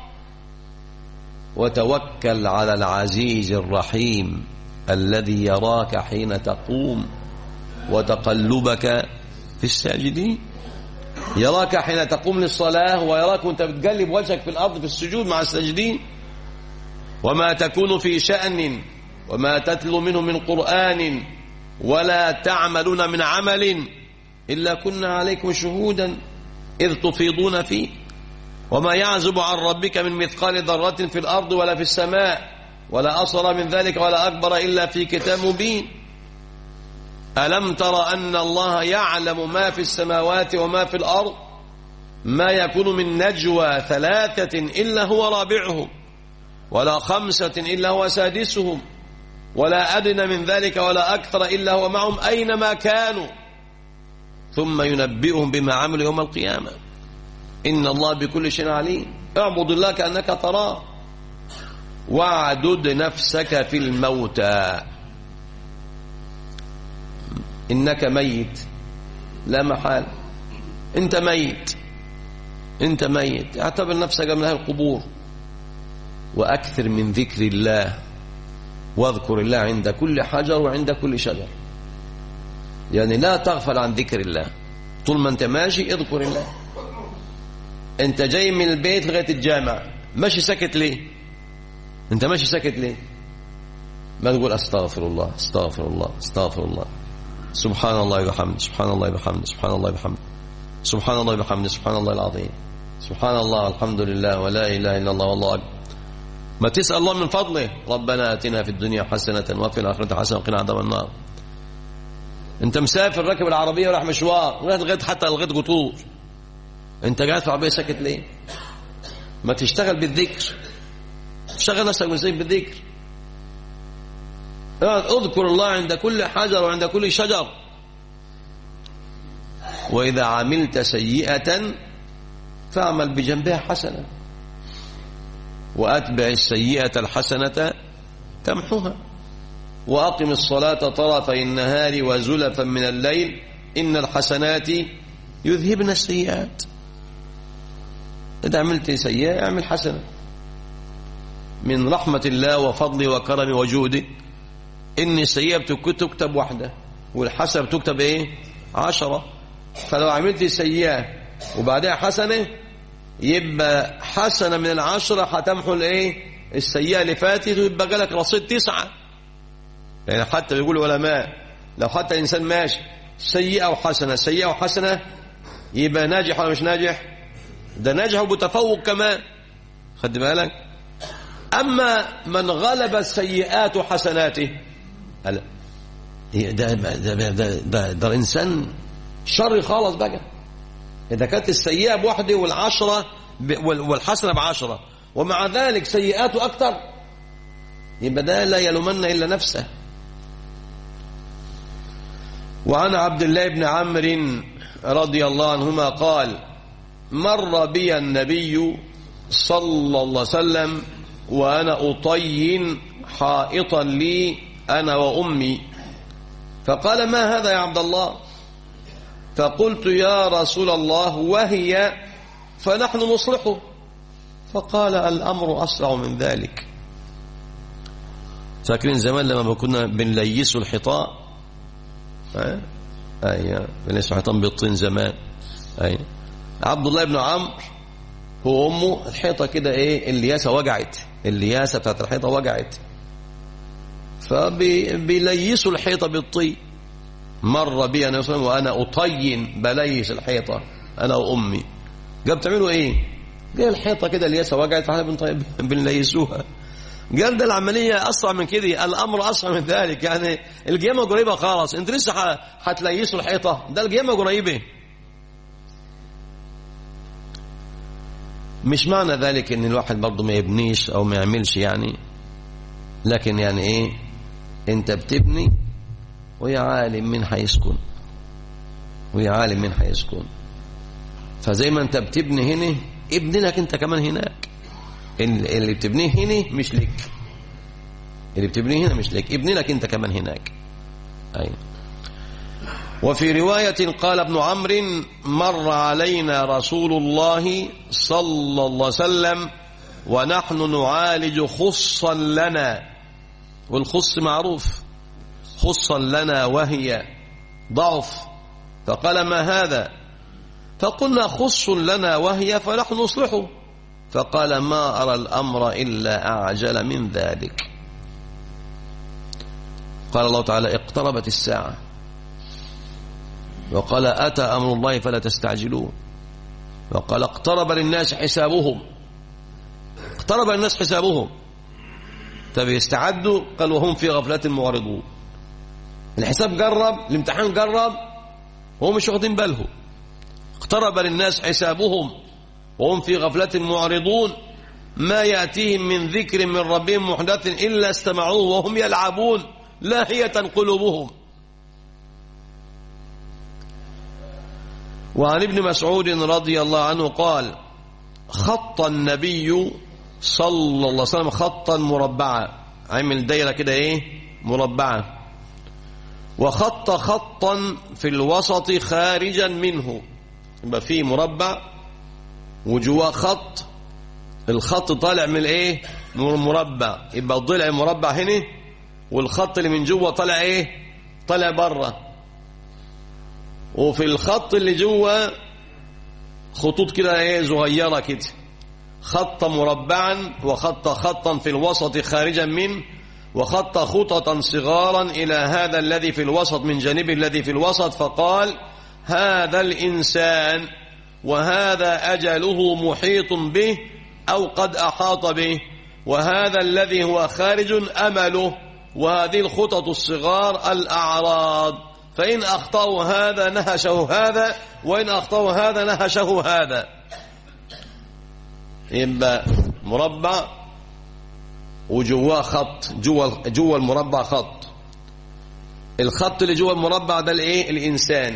وتوكل على العزيز الرحيم الذي يراك حين تقوم وتقلبك في الساجدين يراك حين تقوم للصلاة ويراك وانت بتقلب وجهك في الأرض في السجود مع الساجدين وما تكون في شأن وما تتلو منه من قرآن ولا تعملون من عمل إلا كنا عليكم شهودا إذ تفيضون فيه وما يعزب عن ربك من مثقال ذرة في الأرض ولا في السماء ولا أصغر من ذلك ولا أكبر إلا في كتاب مبين ألم تر أن الله يعلم ما في السماوات وما في الأرض ما يكون من نجوى ثلاثة إلا هو رابعهم ولا خمسة إلا هو سادسهم ولا أدنى من ذلك ولا أكثر إلا هو معهم أينما كانوا ثم ينبئهم بما عملوا يوم القيامة إن الله بكل شيء عليم اعبد الله كأنك تراه واعدد نفسك في الموتى إنك ميت لا محال أنت ميت أنت ميت اعتبر نفسك من أهل القبور وأكثر من ذكر الله واذكر الله عند كل حجر وعند كل شجر يعني لا تغفل عن ذكر الله طول ما انت ماشي اذكر الله انت جاي من البيت لغايه الجامع ماشي ساكت ليه انت ماشي ساكت ليه ما تقول استغفر الله استغفر الله استغفر الله سبحان الله وبحمده سبحان الله وبحمده سبحان الله وبحمده سبحان الله وبحمده سبحان الله العظيم سبحان الله الحمد لله ولا اله الا الله والله اكبر ما تسال الله من فضله ربنا اتنا في الدنيا حسنه وفي الاخره حسنه وقنا عذاب النار انت مسافر راكب العربيه وراح مشوار لغايه حتى لغايه قطور انت قاعد في العربيه ساكت ليه ما تشتغل بالذكر شغل نفسك بالزين بالذكر اذكر الله عند كل حجر وعند كل شجر وإذا عملت سيئة فاعمل بجنبها حسنة وأتبع السيئة الحسنة تمحها وأقم الصلاة طرفي النهار وزلفا من الليل إن الحسنات يذهبن السيئات إذا عملت سيئة اعمل حسنة من رحمة الله وفضله وكرمه وجوده إن السيئة بتكتب واحدة والحسنة بتكتب إيه عشرة فلو عملت سيئة وبعدها حسنة يبقى حسنة من العشرة هتمحو الايه السيئة اللي فاتت ويبقى جالك رصيد تسعة يعني حتى بيقول العلماء لو حتى إنسان ماشي سيئة وحسنة سيئة وحسنة يبقى ناجح ولا مش ناجح ده ناجح ومتفوق كمان خد بالك أما من غلب السيئات حسناته ده ده ده ده, ده, ده إنسان شر خالص بقى إذا كانت السيئة بواحدة والعشرة والحسنة بعشرة ومع ذلك سيئاته أكثر يبقى ده لا يلومن إلا نفسه وعن عبد الله بن عمرو رضي الله عنهما قال مر بي النبي صلى الله عليه وسلم وأنا أطين حائطا لي أنا وأمي فقال ما هذا يا عبد الله فقلت يا رسول الله وهي فنحن نصلحه فقال الأمر أسرع من ذلك فاكرين زمان لما كنا بنليسوا الحيطان أي أيوة بنليسوا الحيطان بالطين زمان أي عبد الله بن عمرو هو أمه الحيطة كده إيه الياسة وجعت الياسة بتاعت الحيطة وجعت فبيليسوا الحيطة بالطين مر بي انا وسلم وانا اطين بليس الحيطه انا وامي قال بتعملوا ايه قال الحيطه كده الياسه وجعت فاحنا بنطيب بنليسوها قال ده العمليه اسرع من كده الامر اسرع من ذلك يعني القيامه قريبه خالص انت لسه هتليسوا الحيطه ده القيامه قريبه مش معنى ذلك ان الواحد برضه ما يبنيش او ما يعملش يعني لكن يعني ايه انت بتبني ويا عالم من حيسكن ويا عالم من حيسكن فزي ما انت بتبني هنا ابني لك انت كمان هناك اللي بتبنيه هنا مش لك اللي بتبنيه هنا مش لك ابني لك انت كمان هناك أي. وفي رواية قال ابن عمرو مر علينا رسول الله صلى الله عليه وسلم ونحن نعالج خصا لنا والخص معروف خصا لنا وهي ضعف فقال ما هذا فقلنا خص لنا وهي فنحن نصلحه فقال ما أرى الأمر إلا أعجل من ذلك قال الله تعالى اقتربت الساعة وقال أتى أمر الله فلا تستعجلون وقال اقترب للناس حسابهم اقترب للناس حسابهم طب يستعدوا قال وهم في غفلة معرضون الحساب قرب الامتحان قرب وهم مش واخدين بالهم اقترب للناس حسابهم وهم في غفلة معرضون ما يأتيهم من ذكر من ربهم محدث إلا استمعوه وهم يلعبون لاهية قلوبهم وعن ابن مسعود رضي الله عنه قال خط النبي صلى الله عليه وسلم خطا مربعا عمل دايرة كده ايه مربعة وخط خطا في الوسط خارجا منه يبقى فيه مربع وجواه خط الخط طالع من الايه من المربع يبقى الضلع مربع هنا والخط اللي من جوه طالع ايه طالع بره وفي الخط اللي جوه خطوط كده ايه صغيره كده خط مربعا وخط خطا في الوسط خارجا منه وخط خططا صغارا إلى هذا الذي في الوسط من جانب الذي في الوسط فقال هذا الإنسان وهذا أجله محيط به أو قد أحاط به وهذا الذي هو خارج أمله وهذه الخطط الصغار الأعراض فإن أخطأوا هذا نهشه هذا وإن أخطأوا هذا نهشه هذا يبقى مربع وجواه خط جوه جوه المربع خط الخط اللي جوه المربع ده الايه الانسان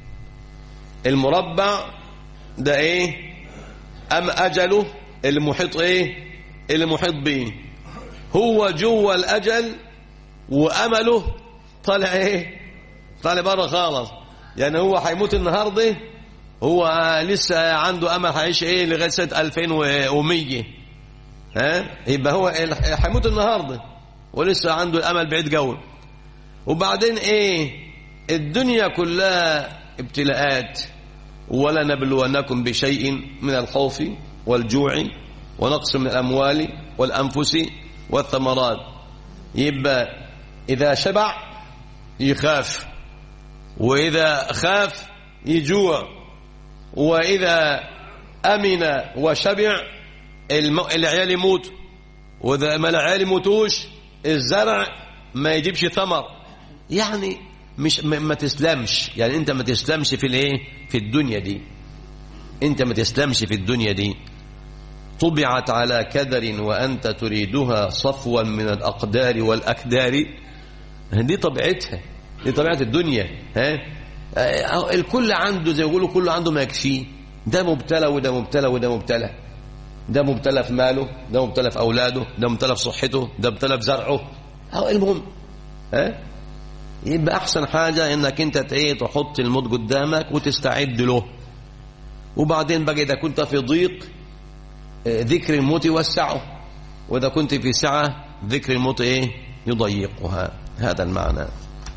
المربع ده ايه ام اجله المحيط ايه المحيط به هو جوه الاجل وامله طالع ايه طالع بره خالص يعني هو هيموت النهارده هو لسه عنده امل هيعيش ايه لغايه سنه 2100 ها يبقى هو هيموت النهارده ولسه عنده الامل بعيد قوي وبعدين ايه الدنيا كلها ابتلاءات ولا نبلونكم بشيء من الخوف والجوع ونقص من الاموال والانفس والثمرات يبقى اذا شبع يخاف واذا خاف يجوع واذا امن وشبع الم... العيال يموت واذا ما العيال يموتوش الزرع ما يجيبش ثمر يعني مش ما, ما تسلمش يعني انت ما تسلمش في الايه في الدنيا دي انت ما تسلمش في الدنيا دي طبعت على كدر وانت تريدها صفوا من الاقدار والاكدار دي طبيعتها دي طبيعه الدنيا ها الكل عنده زي ما يقولوا كله عنده ما يكفيه ده مبتلى وده مبتلى وده مبتلى ده مبتلى في ماله ده مبتلى في اولاده ده مبتلى في صحته ده مبتلى في زرعه أو المهم ها يبقى احسن حاجه انك انت ايه تحط الموت قدامك وتستعد له وبعدين بقى اذا كنت في ضيق ذكر الموت يوسعه واذا كنت في سعه ذكر الموت ايه يضيقها هذا المعنى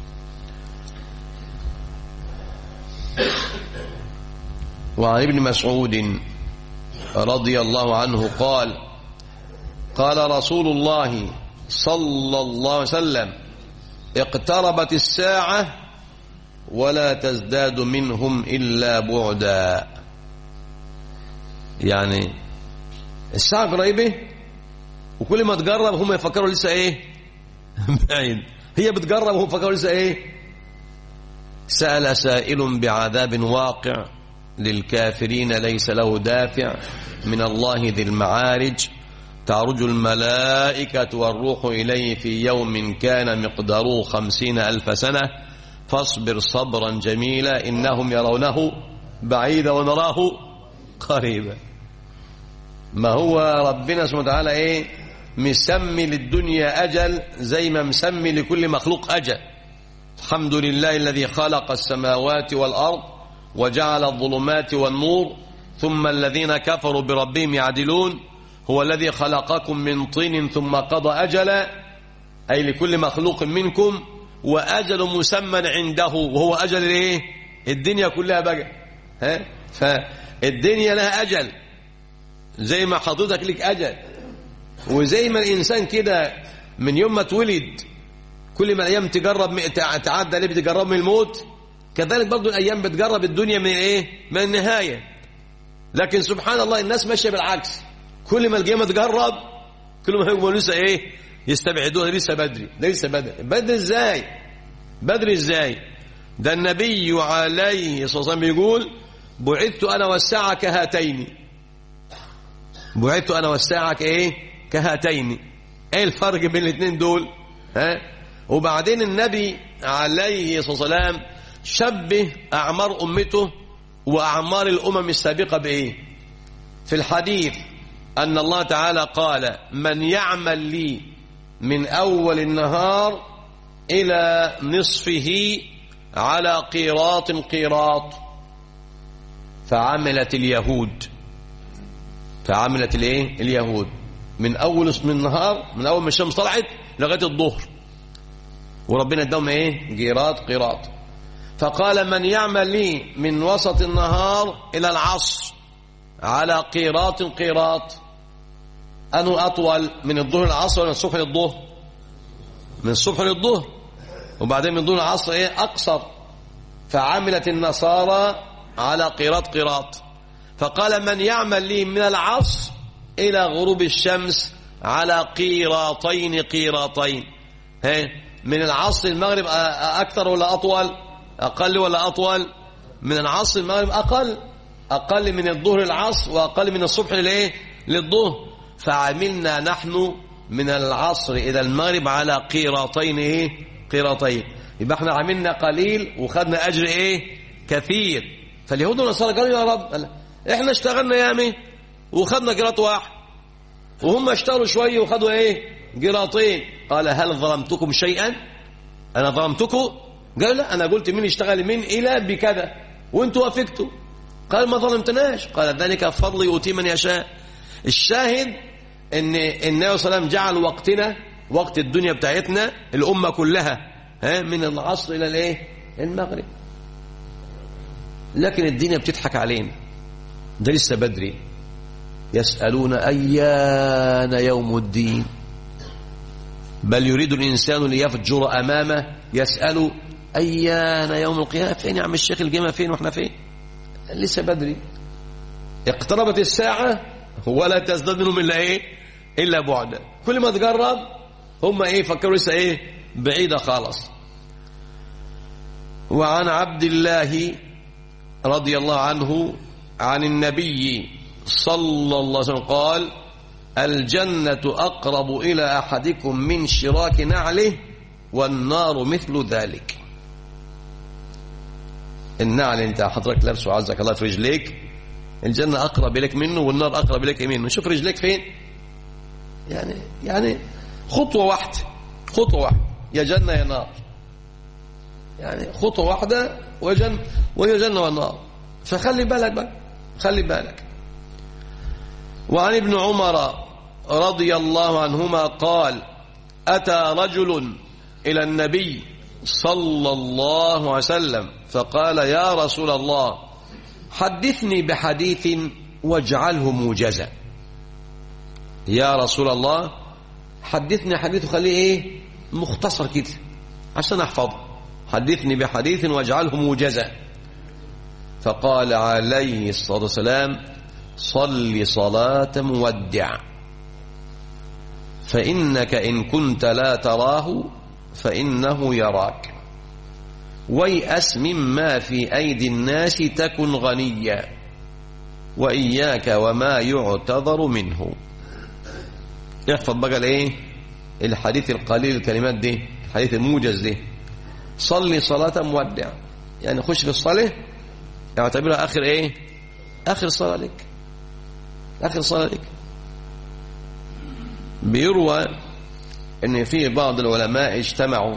وعن ابن مسعود رضي الله عنه قال قال رسول الله صلى الله عليه وسلم اقتربت الساعة ولا تزداد منهم إلا بعدا يعني الساعة قريبة وكل ما تقرب هم يفكروا لسه ايه بعيد هي بتقرب وهم يفكروا لسه ايه سأل سائل بعذاب واقع للكافرين ليس له دافع من الله ذي المعارج تعرج الملائكة والروح إليه في يوم كان مقداره خمسين ألف سنة فاصبر صبرا جميلا إنهم يرونه بعيدا ونراه قريبا ما هو ربنا سبحانه وتعالى إيه مسمي للدنيا أجل زي ما مسمي لكل مخلوق أجل الحمد لله الذي خلق السماوات والأرض وجعل الظلمات والنور ثم الذين كفروا بربهم يعدلون هو الذي خلقكم من طين ثم قضى أجلا أي لكل مخلوق منكم وأجل مسمى عنده وهو أجل الايه الدنيا كلها بقى ها فالدنيا لها أجل زي ما حضرتك لك أجل وزي ما الإنسان كده من يوم ما اتولد كل ما الأيام تجرب تعدى عليه بتجرب من الموت كذلك برضو الأيام بتجرب الدنيا من إيه من النهاية لكن سبحان الله الناس ماشية بالعكس كل ما القيامة تقرب كل ما يقولوا لسه ايه يستبعدوها لسه بدري ده لسه بدري بدري ازاي بدري ازاي ده النبي عليه الصلاة والسلام بيقول بعثت أنا والساعة كهاتين بعثت أنا والساعة كإيه كهاتين ايه الفرق بين الاثنين دول ها وبعدين النبي عليه الصلاة والسلام شبه أعمار أمته وأعمار الأمم السابقة بإيه في الحديث أن الله تعالى قال من يعمل لي من أول النهار إلى نصفه على قيراط قيراط فعملت اليهود فعملت الايه اليهود من اول من النهار من اول ما الشمس طلعت لغايه الظهر وربنا اداهم ايه قيراط قيراط فقال من يعمل لي من وسط النهار الى العصر على قيراط قيراط أنه أطول من الظهر العصر ولا الصبح للظهر من الصبح للظهر وبعدين من الظهر العصر إيه أقصر فعملت النصارى على قيراط قيراط فقال من يعمل لي من العصر إلى غروب الشمس على قيراطين قيراطين هي من العصر المغرب أكثر ولا أطول أقل ولا أطول من العصر المغرب أقل أقل من الظهر العصر وأقل من الصبح للإيه للظهر فعملنا نحن من العصر إلى المغرب على قيراطين إيه قيراطين يبقى احنا عملنا قليل وخدنا أجر إيه كثير فاليهود والنصارى قالوا يا رب قال احنا اشتغلنا يامي وخدنا قيراط واحد وهم اشتغلوا شوية وخدوا ايه قيراطين قال هل ظلمتكم شيئا انا ظلمتكم قال لا انا قلت من يشتغل من الى بكذا وانتوا وافقتوا قال ما ظلمتناش قال ذلك فضل يؤتي من يشاء الشاهد ان النبي صلى الله عليه وسلم جعل وقتنا وقت الدنيا بتاعتنا الامه كلها ها من العصر الى الايه المغرب لكن الدنيا بتضحك علينا ده لسه بدري يسألون أيان يوم الدين بل يريد الإنسان ليفجر أمامه يسأل أيان يوم القيامة فين يا عم الشيخ القيامة فين وإحنا فين لسه بدري اقتربت الساعة ولا تزداد منهم إلا إيه إلا بعدا كل ما تقرب هم إيه فكروا لسه إيه بعيدة خالص وعن عبد الله رضي الله عنه عن النبي صلى الله عليه وسلم قال الجنة أقرب إلى أحدكم من شراك نعله والنار مثل ذلك النعل انت حضرتك لابسه عزك الله في رجليك الجنة أقرب إليك منه والنار أقرب إليك منه شوف رجليك فين يعني يعني خطوة واحدة خطوة واحدة يا جنة يا نار يعني خطوة واحدة وجن وهي جنة والنار فخلي بالك بقى خلي بالك وعن ابن عمر رضي الله عنهما قال أتى رجل إلى النبي صلى الله عليه وسلم فقال يا رسول الله حدثني بحديث واجعله موجزا يا رسول الله حدثني حديث خليه ايه مختصر كده عشان احفظه حدثني بحديث واجعله موجزا فقال عليه الصلاة والسلام صل صلاة مودع فإنك إن كنت لا تراه فإنه يراك ويأس مما في أيدي الناس تكن غنيا وإياك وما يعتذر منه احفظ بقى الايه الحديث القليل الكلمات دي الحديث الموجز دي صلي صلاة مودع يعني خش في الصلاة اعتبرها آخر ايه آخر صلاة لك آخر صلاة لك بيروى ان في بعض العلماء اجتمعوا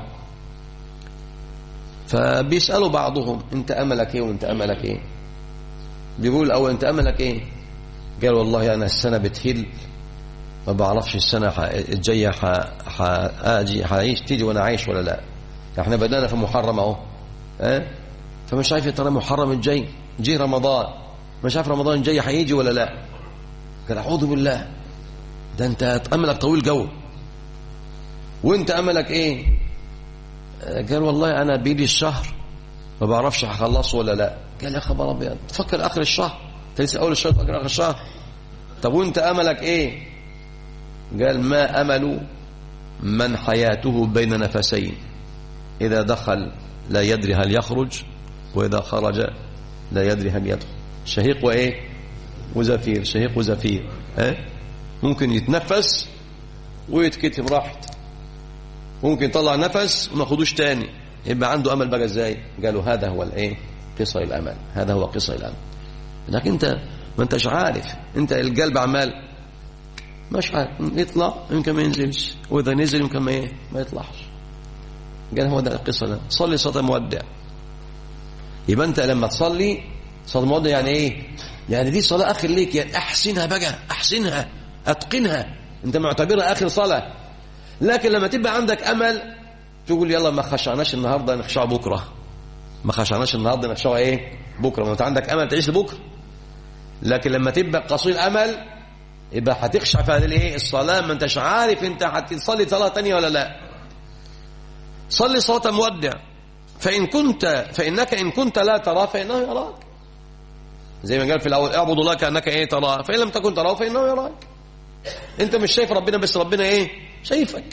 فبيسألوا بعضهم انت املك ايه وانت املك ايه بيقول الاول انت املك ايه قال والله انا السنة بتهل ما بعرفش السنة الجاية حاجي حعيش تيجي وانا عايش ولا لا احنا بدأنا في محرم اهو اه؟ فمش عارف يا ترى محرم الجاي جه رمضان مش عارف رمضان الجاي هيجي ولا لا قال اعوذ بالله ده انت املك طويل جو وانت املك ايه قال والله انا بيدي الشهر ما بعرفش هخلصه ولا لا قال يا خبر ابيض تفكر اخر الشهر انت لسه اول الشهر تفكر اخر الشهر طب وانت املك ايه قال ما امل من حياته بين نفسين اذا دخل لا يدري هل يخرج واذا خرج لا يدري هل يدخل شهيق وايه وزفير شهيق وزفير اه؟ ممكن يتنفس ويتكتم راحت ممكن يطلع نفس وما خدوش تاني يبقى عنده امل بقى ازاي قالوا هذا هو الايه قصر الامل هذا هو قصر الامل لكن انت ما انتش عارف انت القلب عمال مش عارف يطلع يمكن ما ينزلش واذا نزل يمكن ما ايه ما يطلعش قال هو ده القصه صلي صلاه مودع يبقى انت لما تصلي صلاه مودع يعني ايه يعني دي صلاه اخر ليك يعني احسنها بقى احسنها اتقنها انت معتبرها اخر صلاه لكن لما تبقى عندك امل تقول يلا ما خشعناش النهارده نخشع بكره ما خشعناش النهارده نخشع ايه بكره ما انت عندك امل تعيش لبكره لكن لما تبقى قصير امل يبقى هتخشع في هذه الايه الصلاه ما انتش عارف انت هتصلي صلاه ثانيه ولا لا صلي صلاه مودع فان كنت فانك ان كنت لا تراه فانه يراك زي ما قال في الاول اعبد الله كانك ايه تراه فان لم تكن تراه فانه يراك انت مش شايف ربنا بس ربنا ايه شايفك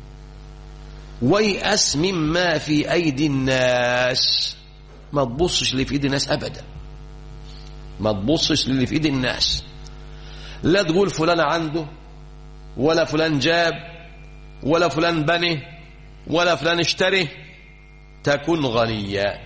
ويأس مما في أيدي الناس ما تبصش اللي في ايد الناس ابدا ما تبصش للي في ايد الناس لا تقول فلان عنده ولا فلان جاب ولا فلان بني ولا فلان اشتري تكون غنيا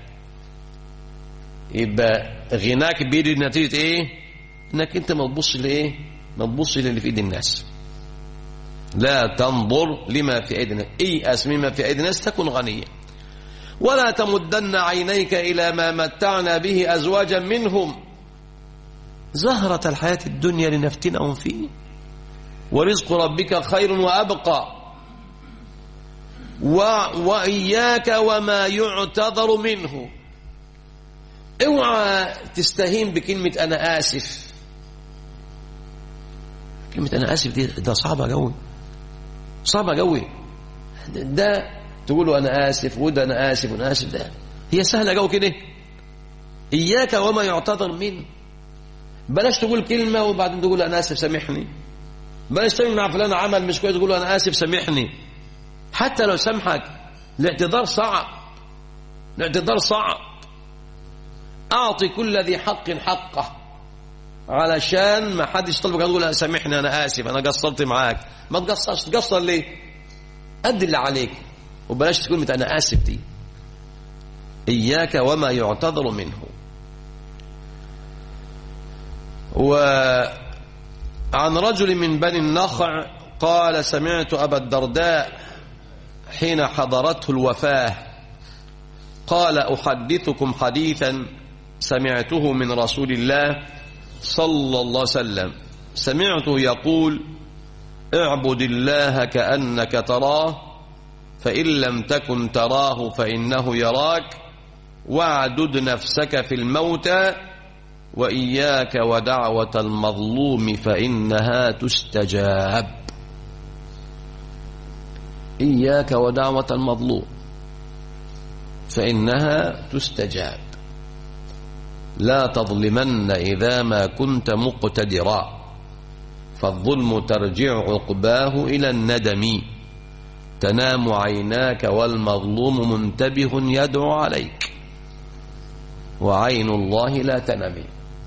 يبقى غناك بيجي نتيجة ايه انك انت ما تبص لايه ما تبص للي في ايد الناس لا تنظر لما في ايدي الناس ايأس مما في ايدي الناس تكون غنيا ولا تمدن عينيك الى ما متعنا به ازواجا منهم زهرة الحياة الدنيا لنفتنهم فيه ورزق ربك خير وأبقى و... وإياك وما يعتذر منه اوعى تستهين بكلمة أنا آسف كلمة أنا آسف دي ده صعبة قوي صعبة قوي ده تقول أنا آسف وده أنا آسف وأنا آسف ده هي سهلة قوي كده إياك وما يعتذر منه بلاش تقول كلمة وبعدين تقول أنا آسف سامحني بلاش تعمل مع فلان عمل مش كويس تقول له أنا آسف سامحني حتى لو سامحك الاعتذار صعب الاعتذار صعب أعطي كل ذي حق حقه علشان ما حدش طلبك تقول سامحني أنا آسف أنا قصرت معاك ما تقصرش تقصر ليه أدي اللي عليك وبلاش تقول متى أنا آسف دي إياك وما يعتذر منه وعن رجل من بني النخع قال سمعت أبا الدرداء حين حضرته الوفاة قال أحدثكم حديثا سمعته من رسول الله صلى الله عليه وسلم سمعته يقول اعبد الله كأنك تراه فإن لم تكن تراه فإنه يراك واعدد نفسك في الموتى وإياك ودعوة المظلوم فإنها تستجاب إياك ودعوة المظلوم فإنها تستجاب لا تظلمن إذا ما كنت مقتدرا فالظلم ترجع عقباه إلى الندم تنام عيناك والمظلوم منتبه يدعو عليك وعين الله لا تنمي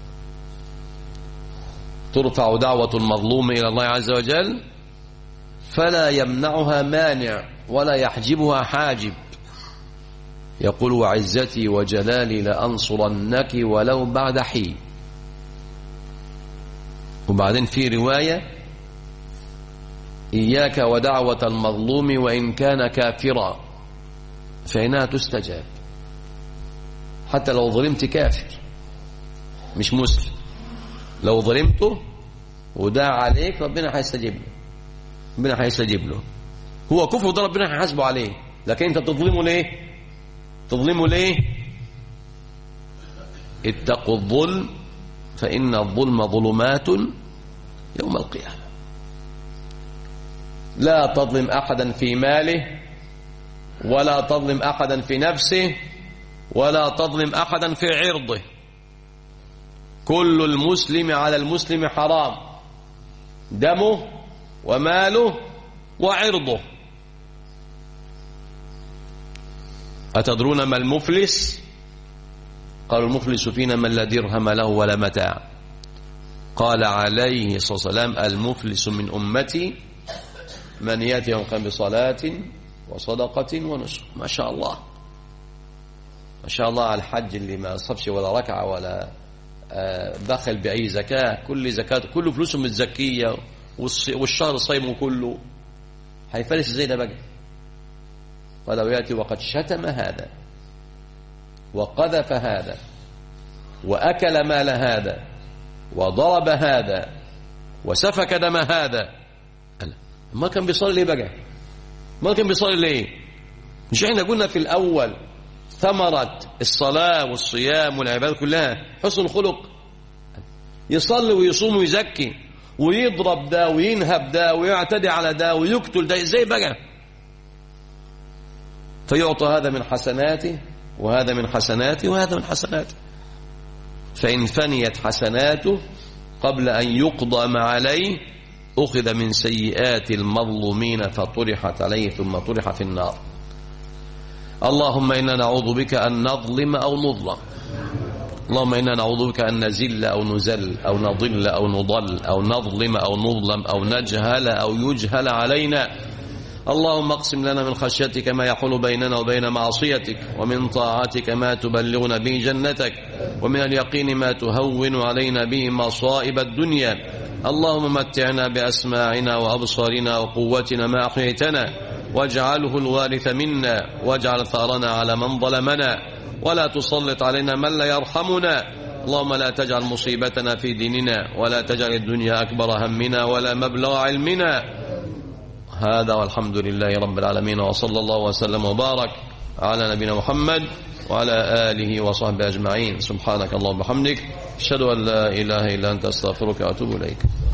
ترفع دعوة المظلوم إلى الله عز وجل فلا يمنعها مانع ولا يحجبها حاجب يقول وعزتي وجلالي لأنصرنك ولو بعد حين وبعدين في رواية إياك ودعوة المظلوم وإن كان كافرا فإنها تستجاب حتى لو ظلمت كافر مش مسلم لو ظلمته وداع عليك ربنا هيستجيب له ربنا هيستجيب له هو كفر ده ربنا هيحاسبه عليه لكن انت تظلمه ليه تظلمه ليه اتقوا الظلم فإن الظلم ظلمات يوم القيامة لا تظلم أحدا في ماله ولا تظلم أحدا في نفسه ولا تظلم أحدا في عرضه كل المسلم على المسلم حرام دمه وماله وعرضه أتدرون ما المفلس قالوا المفلس فينا من لا درهم له ولا متاع قال عليه الصلاة والسلام المفلس من أمتي من يأتي يوم بصلاة وصدقة ونسك ما شاء الله ما شاء الله على الحج اللي ما صبش ولا ركعة ولا دخل بأي زكاة كل زكاة كل فلوسهم متزكية والشهر صيمه كله هيفلس ازاي ده بقى ولو يأتي وقد شتم هذا وقذف هذا وأكل مال هذا وضرب هذا وسفك دم هذا ما كان بيصلي ليه بقى ما كان بيصلي ليه مش احنا قلنا في الأول ثمرة الصلاة والصيام والعبادة كلها حسن الخلق يصلي ويصوم ويزكي ويضرب ده وينهب ده ويعتدي على ده ويقتل ده ازاي بقى فيعطى هذا من حسناته وهذا من حسناته وهذا من حسناته فإن فنيت حسناته قبل أن يقضى ما عليه أخذ من سيئات المظلومين فطرحت عليه ثم طرح في النار اللهم إنا نعوذ بك أن نظلم أو نظلم اللهم إنا نعوذ بك أن نزل أو نزل أو نضل أو نضل أو نظلم أو نظلم أو نجهل أو يجهل علينا اللهم اقسم لنا من خشيتك ما يحول بيننا وبين معصيتك ومن طاعتك ما تبلغنا به جنتك ومن اليقين ما تهون علينا به مصائب الدنيا اللهم متعنا بأسماعنا وأبصارنا وقوتنا ما أحييتنا واجعله الوارث منا واجعل ثارنا على من ظلمنا ولا تسلط علينا من لا يرحمنا اللهم لا تجعل مصيبتنا في ديننا ولا تجعل الدنيا أكبر همنا ولا مبلغ علمنا هذا والحمد لله رب العالمين وصلى الله وسلم وبارك على نبينا محمد وعلى آله وصحبه أجمعين سبحانك اللهم وبحمدك أشهد أن لا إله إلا أنت أستغفرك وأتوب إليك